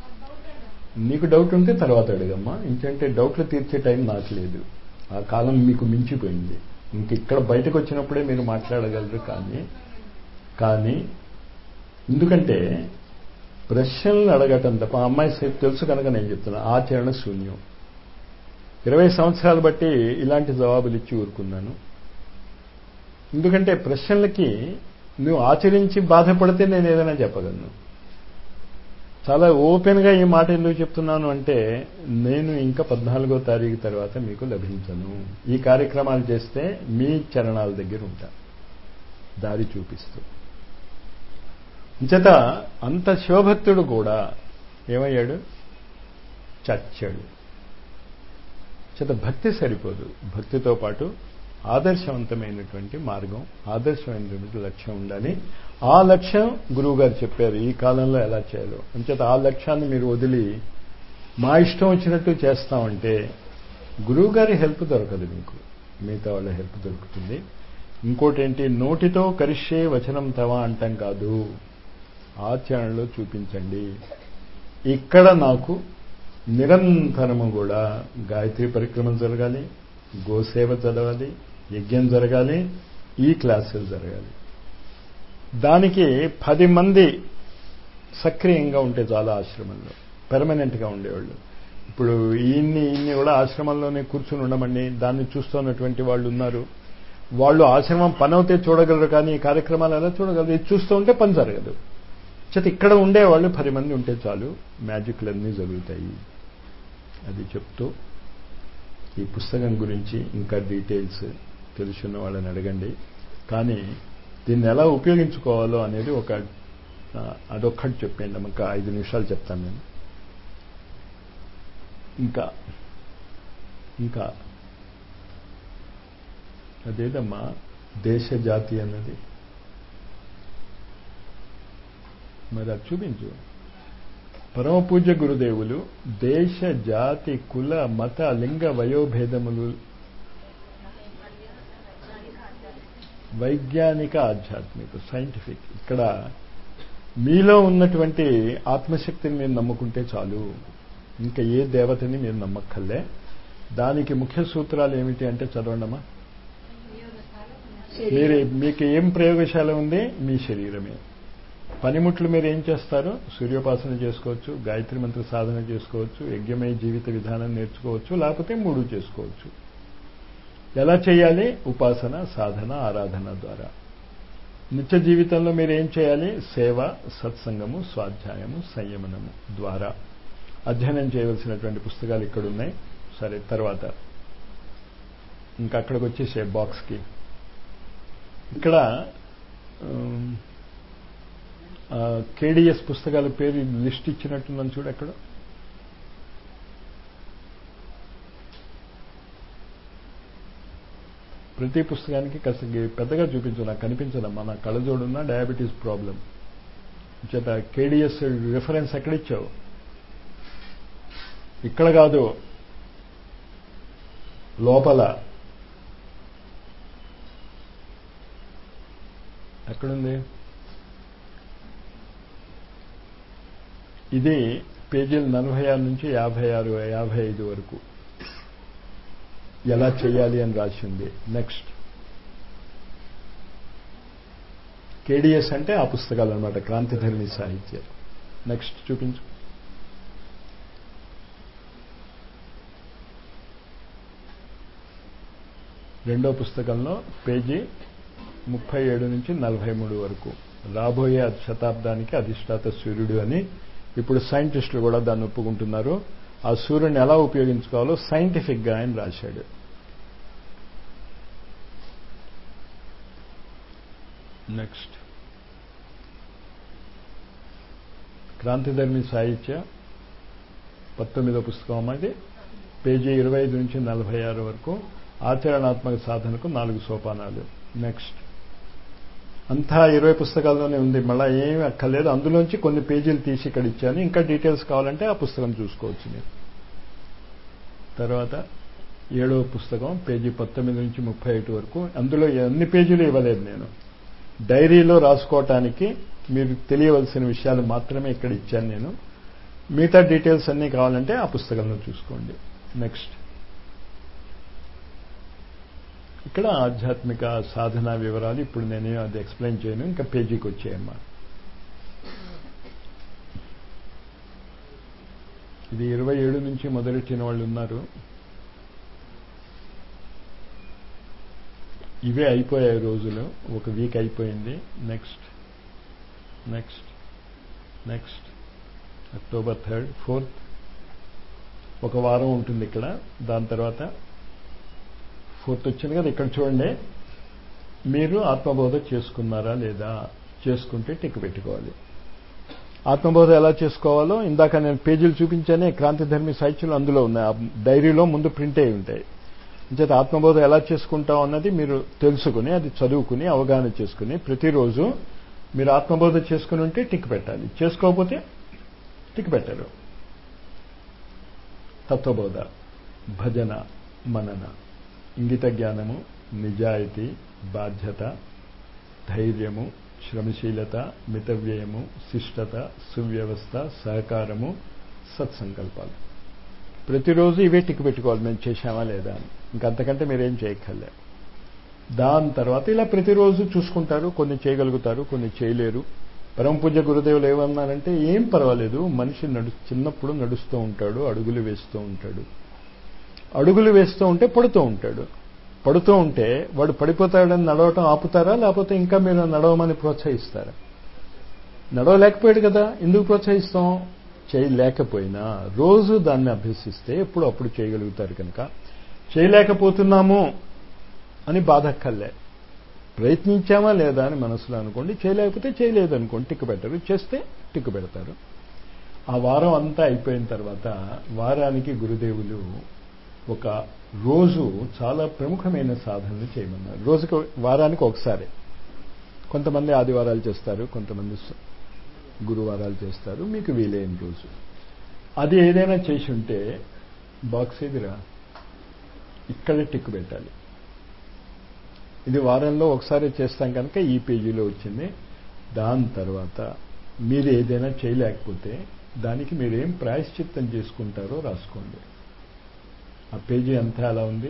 నీకు డౌట్ ఉంటే తర్వాత అడగమ్మా ఇంకంటే డౌట్లు తీర్చే టైం నాకు లేదు ఆ కాలం మీకు మించిపోయింది ఇంక ఇక్కడ బయటకు వచ్చినప్పుడే మీరు మాట్లాడగలరు కానీ కానీ ఎందుకంటే ప్రశ్నలు అడగటం తప్ప ఆ అమ్మాయి సేపు తెలుసు కనుక నేను చెప్తున్నా ఆచరణ శూన్యం ఇరవై సంవత్సరాలు బట్టి ఇలాంటి జవాబులు ఇచ్చి ఊరుకున్నాను ఎందుకంటే ప్రశ్నలకి నువ్వు ఆచరించి బాధపడితే నేను ఏదైనా చెప్పగలను చాలా ఓపెన్గా ఈ మాట ఎందుకు చెప్తున్నాను అంటే నేను ఇంకా పద్నాలుగో తారీఖు తర్వాత మీకు లభించను ఈ కార్యక్రమాలు చేస్తే మీ చరణాల దగ్గర ఉంటా దారి చూపిస్తూ ఇంచేత అంత శివభక్తుడు కూడా ఏమయ్యాడు చచ్చాడు చేత భక్తి సరిపోదు భక్తితో పాటు ఆదర్శవంతమైనటువంటి మార్గం ఆదర్శమైనటువంటి లక్ష్యం ఉండాలి ఆ లక్ష్యం గురువుగారు చెప్పారు ఈ కాలంలో ఎలా చేయాలో అంచేత ఆ లక్ష్యాన్ని మీరు వదిలి మా ఇష్టం వచ్చినట్టు చేస్తామంటే గురువుగారి హెల్ప్ దొరకదు మీకు మిగతా వాళ్ళ హెల్ప్ దొరుకుతుంది ఇంకోటి ఏంటి నోటితో కరిషే వచనం తవా అంటాం కాదు ఆచరణలో చూపించండి ఇక్కడ నాకు నిరంతరము కూడా గాయత్రి పరిక్రమ జరగాలి గోసేవ చదవాలి యజ్ఞం జరగాలి ఈ క్లాసులు జరగాలి దానికి పది మంది సక్రియంగా ఉంటే చాలా ఆశ్రమంలో పెర్మనెంట్గా ఉండేవాళ్ళు ఇప్పుడు ఈయన్ని ఈయన్ని కూడా ఆశ్రమంలోనే కూర్చుని ఉండమండి దాన్ని చూస్తున్నటువంటి వాళ్ళు ఉన్నారు వాళ్ళు ఆశ్రమం పని అవుతే చూడగలరు కానీ ఈ కార్యక్రమాలు ఎలా చూడగలరు ఇది చూస్తూ ఉంటే పని జరగదు చేత ఇక్కడ ఉండేవాళ్ళు పది మంది ఉంటే చాలు మ్యాజిక్లన్నీ జరుగుతాయి అది చెప్తూ ఈ పుస్తకం గురించి ఇంకా డీటెయిల్స్ తెలుసున్న వాళ్ళని అడగండి కానీ దీన్ని ఎలా ఉపయోగించుకోవాలో అనేది ఒక అదొక్కటి చెప్పండి ఇంకా ఐదు నిమిషాలు చెప్తాను నేను ఇంకా ఇంకా అదేదమ్మా దేశ జాతి అన్నది మరి అది చూపించు పరమ పూజ్య గురుదేవులు దేశ జాతి కుల మత లింగ వయోభేదములు వైజ్ఞానిక ఆధ్యాత్మిక సైంటిఫిక్ ఇక్కడ మీలో ఉన్నటువంటి ఆత్మశక్తిని మీరు నమ్ముకుంటే చాలు ఇంకా ఏ దేవతని మీరు నమ్మక్కర్లే దానికి ముఖ్య సూత్రాలు ఏమిటి అంటే చదవండమ్మా మీరు మీకు ఏం ప్రయోగశాల ఉంది మీ శరీరమే పనిముట్లు మీరు ఏం చేస్తారు సూర్యోపాసన చేసుకోవచ్చు గాయత్రి మంత్ర సాధన చేసుకోవచ్చు యజ్ఞమయ జీవిత విధానం నేర్చుకోవచ్చు లేకపోతే మూడు చేసుకోవచ్చు ఎలా చేయాలి ఉపాసన సాధన ఆరాధన ద్వారా నిత్య జీవితంలో మీరు ఏం చేయాలి సేవ సత్సంగము స్వాధ్యాయము సంయమనము ద్వారా అధ్యయనం చేయవలసినటువంటి పుస్తకాలు ఇక్కడ ఉన్నాయి సరే తర్వాత ఇంకా అక్కడికి వచ్చేసే బాక్స్కి ఇక్కడ కేడిఎస్ పుస్తకాల పేరు లిస్ట్ ఇచ్చినట్టున్నాను చూడు అక్కడ ప్రతి పుస్తకానికి కాస్త పెద్దగా చూపించు నాకు కనిపించదమ్మా నా కళ్ళజోడున్న డయాబెటీస్ ప్రాబ్లం చేత కేడిఎస్ రిఫరెన్స్ ఎక్కడిచ్చావు ఇక్కడ కాదు లోపల ఎక్కడుంది ఇది పేజీలు నలభై ఆరు నుంచి యాభై ఆరు యాభై ఐదు వరకు ఎలా చేయాలి అని రాసింది నెక్స్ట్ కేడిఎస్ అంటే ఆ పుస్తకాలు అనమాట క్రాంతిధర్మి సాహిత్యం నెక్స్ట్ చూపించు రెండో పుస్తకంలో పేజీ ముప్పై ఏడు నుంచి నలభై మూడు వరకు రాబోయే శతాబ్దానికి అధిష్టాత సూర్యుడు అని ఇప్పుడు సైంటిస్టులు కూడా దాన్ని ఒప్పుకుంటున్నారు ఆ సూర్యుని ఎలా ఉపయోగించుకోవాలో సైంటిఫిక్గా ఆయన రాశాడు నెక్స్ట్ క్రాంతిధర్మి సాహిత్య పంతొమ్మిదో పుస్తకం అది పేజీ ఇరవై ఐదు నుంచి నలభై ఆరు వరకు ఆచరణాత్మక సాధనకు నాలుగు సోపానాలు నెక్స్ట్ అంతా ఇరవై పుస్తకాల్లోనే ఉంది మళ్ళీ ఏమి అక్కర్లేదు అందులోంచి కొన్ని పేజీలు తీసి ఇక్కడ ఇచ్చాను ఇంకా డీటెయిల్స్ కావాలంటే ఆ పుస్తకం చూసుకోవచ్చు మీరు తర్వాత ఏడవ పుస్తకం పేజీ పంతొమ్మిది నుంచి ముప్పై ఒకటి వరకు అందులో ఎన్ని పేజీలు ఇవ్వలేదు నేను డైరీలో రాసుకోవటానికి మీరు తెలియవలసిన విషయాలు మాత్రమే ఇక్కడ ఇచ్చాను నేను మిగతా డీటెయిల్స్ అన్నీ కావాలంటే ఆ పుస్తకంలో చూసుకోండి నెక్స్ట్ ఇక్కడ ఆధ్యాత్మిక సాధన వివరాలు ఇప్పుడు నేను అది ఎక్స్ప్లెయిన్ చేయను ఇంకా పేజీకి వచ్చేయమ్మా ఇది ఇరవై ఏడు నుంచి మొదలెట్టిన వాళ్ళు ఉన్నారు ఇవే అయిపోయాయి రోజులు ఒక వీక్ అయిపోయింది next next next October third fourth ఒక వారం ఉంటుంది ఇక్కడ దాని తర్వాత ఫోర్త్ వచ్చింది కదా ఇక్కడ చూడండి మీరు ఆత్మబోధ చేసుకున్నారా లేదా చేసుకుంటే టిక్ పెట్టుకోవాలి ఆత్మబోధ ఎలా చేసుకోవాలో ఇందాక నేను పేజీలు చూపించానే క్రాంతిధర్మి సాహిత్యంలో అందులో ఉన్నాయి ఆ డైరీలో ముందు ప్రింట్ అయి ఉంటాయి అంచేత ఆత్మబోధ ఎలా చేసుకుంటాం అన్నది మీరు తెలుసుకుని అది చదువుకుని అవగాహన చేసుకుని ప్రతిరోజు మీరు ఆత్మబోధ చేసుకుని ఉంటే టిక్ పెట్టాలి చేసుకోకపోతే టిక్ పెట్టరు తత్వబోధ భజన మనన ఇంగిత జ్ఞానము నిజాయితీ బాధ్యత ధైర్యము శ్రమశీలత మితవ్యయము శిష్టత సువ్యవస్థ సహకారము సత్సంకల్పాలు ప్రతిరోజు ఇవే టిక్ పెట్టుకోవాలి మేము చేశామా లేదా అని ఇంకంతకంటే మీరేం చేయక్కర్లే దాని తర్వాత ఇలా ప్రతిరోజు చూసుకుంటారు కొన్ని చేయగలుగుతారు కొన్ని చేయలేరు పరమపూజ గురుదేవులు ఏమన్నారంటే ఏం పర్వాలేదు మనిషి నడు చిన్నప్పుడు నడుస్తూ ఉంటాడు అడుగులు వేస్తూ ఉంటాడు అడుగులు వేస్తూ ఉంటే పడుతూ ఉంటాడు పడుతూ ఉంటే వాడు పడిపోతాడని నడవటం ఆపుతారా లేకపోతే ఇంకా మీరు నడవమని ప్రోత్సహిస్తారా నడవలేకపోయాడు కదా ఎందుకు ప్రోత్సహిస్తాం చేయలేకపోయినా రోజు దాన్ని అభ్యసిస్తే ఎప్పుడు అప్పుడు చేయగలుగుతారు కనుక చేయలేకపోతున్నాము అని బాధక్కర్లే ప్రయత్నించామా లేదా అని మనసులో అనుకోండి చేయలేకపోతే చేయలేదు అనుకోండి టిక్కు పెట్టరు చేస్తే టిక్కు పెడతారు ఆ వారం అంతా అయిపోయిన తర్వాత వారానికి గురుదేవులు ఒక రోజు చాలా ప్రముఖమైన సాధనలు చేయమన్నారు రోజుకి వారానికి ఒకసారి కొంతమంది ఆదివారాలు చేస్తారు కొంతమంది గురువారాలు చేస్తారు మీకు వీలైన రోజు అది ఏదైనా చేసి ఉంటే బాక్స్ ఎదురా ఇక్కడే టిక్ పెట్టాలి ఇది వారంలో ఒకసారి చేస్తాం కనుక ఈ పేజీలో వచ్చింది దాని తర్వాత మీరు ఏదైనా చేయలేకపోతే దానికి మీరేం ప్రాయశ్చిత్తం చేసుకుంటారో రాసుకోండి ఆ పేజీ అంతా అలా ఉంది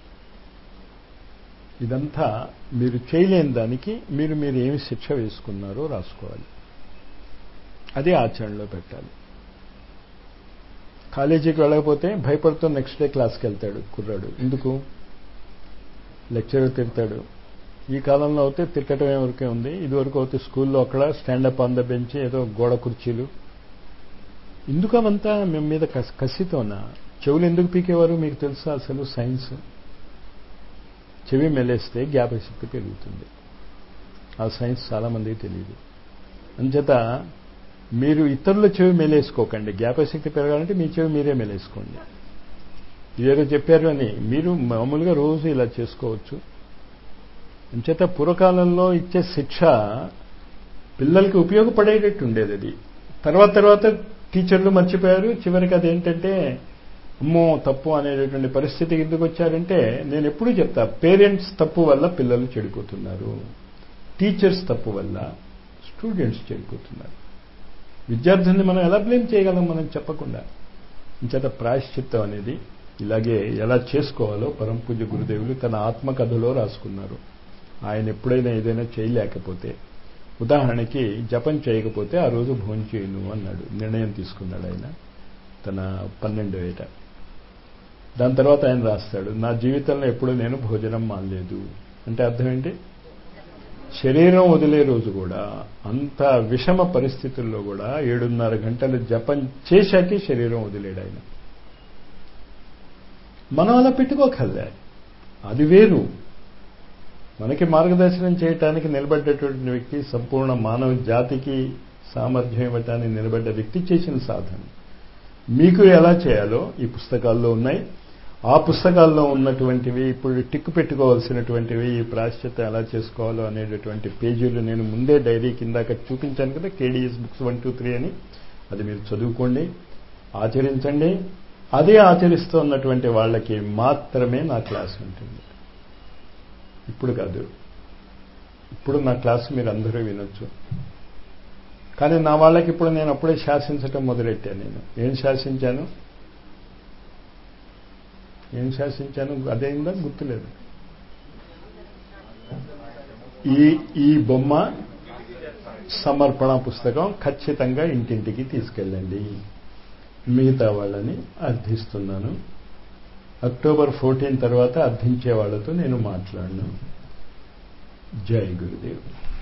ఇదంతా మీరు చేయలేని దానికి మీరు మీరు ఏమి శిక్ష వేసుకున్నారో రాసుకోవాలి అది ఆచరణలో పెట్టాలి కాలేజీకి వెళ్ళకపోతే భయపడుతూ నెక్స్ట్ డే క్లాస్కి వెళ్తాడు కుర్రాడు ఎందుకు లెక్చరర్ తిడతాడు ఈ కాలంలో అయితే తిట్టడం ఎవరికే ఉంది ఇదివరకు అయితే స్కూల్లో అక్కడ స్టాండప్ ఆన్ ద బెంచ్ ఏదో గోడ కుర్చీలు ఎందుకు అవంతా మేము మీద కసితోనా చెవులు ఎందుకు పీకేవారు మీకు తెలుసా అసలు సైన్స్ చెవి మెలేస్తే జ్ఞాపశక్తి పెరుగుతుంది ఆ సైన్స్ చాలామందికి తెలియదు అంచేత మీరు ఇతరుల చెవి మెలేసుకోకండి జ్ఞాపశక్తి పెరగాలంటే మీ చెవి మీరే మెలేసుకోండి ఇదేదో చెప్పారు అని మీరు మామూలుగా రోజు ఇలా చేసుకోవచ్చు అంచేత పూర్వకాలంలో ఇచ్చే శిక్ష పిల్లలకి ఉపయోగపడేటట్టు ఉండేది అది తర్వాత తర్వాత టీచర్లు మర్చిపోయారు చివరికి అదేంటంటే అమ్మో తప్పు అనేటటువంటి పరిస్థితికి ఎందుకు వచ్చారంటే నేను ఎప్పుడూ చెప్తా పేరెంట్స్ తప్పు వల్ల పిల్లలు చెడిపోతున్నారు టీచర్స్ తప్పు వల్ల స్టూడెంట్స్ చెడిపోతున్నారు విద్యార్థుల్ని మనం ఎలా బ్లేమ్ చేయగలం మనం చెప్పకుండా ఇంచేత ప్రాయశ్చిత్తం అనేది ఇలాగే ఎలా చేసుకోవాలో పరమ పూజ్య గురుదేవులు తన ఆత్మకథలో రాసుకున్నారు ఆయన ఎప్పుడైనా ఏదైనా చేయలేకపోతే ఉదాహరణకి జపం చేయకపోతే ఆ రోజు భోజనం చేయను అన్నాడు నిర్ణయం తీసుకున్నాడు ఆయన తన పన్నెండో ఏట దాని తర్వాత ఆయన రాస్తాడు నా జీవితంలో ఎప్పుడు నేను భోజనం మానలేదు అంటే అర్థం ఏంటి శరీరం వదిలే రోజు కూడా అంత విషమ పరిస్థితుల్లో కూడా ఏడున్నర గంటలు జపం చేశాకే శరీరం వదిలేడు ఆయన మనం అలా పెట్టుకోకల్లా అది వేరు మనకి మార్గదర్శనం చేయటానికి నిలబడ్డటువంటి వ్యక్తి సంపూర్ణ మానవ జాతికి సామర్థ్యం ఇవ్వటానికి నిలబడ్డ వ్యక్తి చేసిన సాధన మీకు ఎలా చేయాలో ఈ పుస్తకాల్లో ఉన్నాయి ఆ పుస్తకాల్లో ఉన్నటువంటివి ఇప్పుడు టిక్కు పెట్టుకోవాల్సినటువంటివి ఈ ప్రాశ్చిత్యం ఎలా చేసుకోవాలో అనేటటువంటి పేజీలు నేను ముందే డైరీ కిందాక చూపించాను కదా K D S books one two three అని అది మీరు చదువుకోండి ఆచరించండి అదే ఆచరిస్తున్నటువంటి వాళ్ళకి మాత్రమే నా క్లాస్ ఉంటుంది ఇప్పుడు కాదు ఇప్పుడు నా క్లాసు మీరు అందరూ వినొచ్చు కానీ నా వాళ్ళకి ఇప్పుడు నేను అప్పుడే శాసించటం మొదలెట్టాను నేను ఏం శాసించాను ఏం శాసించాను అదేందా గుర్తులేదు ఈ ఈ బొమ్మ సమర్పణ పుస్తకం ఖచ్చితంగా ఇంటింటికి తీసుకెళ్ళండి మిగతా వాళ్ళని అర్థిస్తున్నాను అక్టోబర్ ఫోర్టీన్ తర్వాత అర్థించే వాళ్ళతో నేను మాట్లాడను జై గురుదేవ్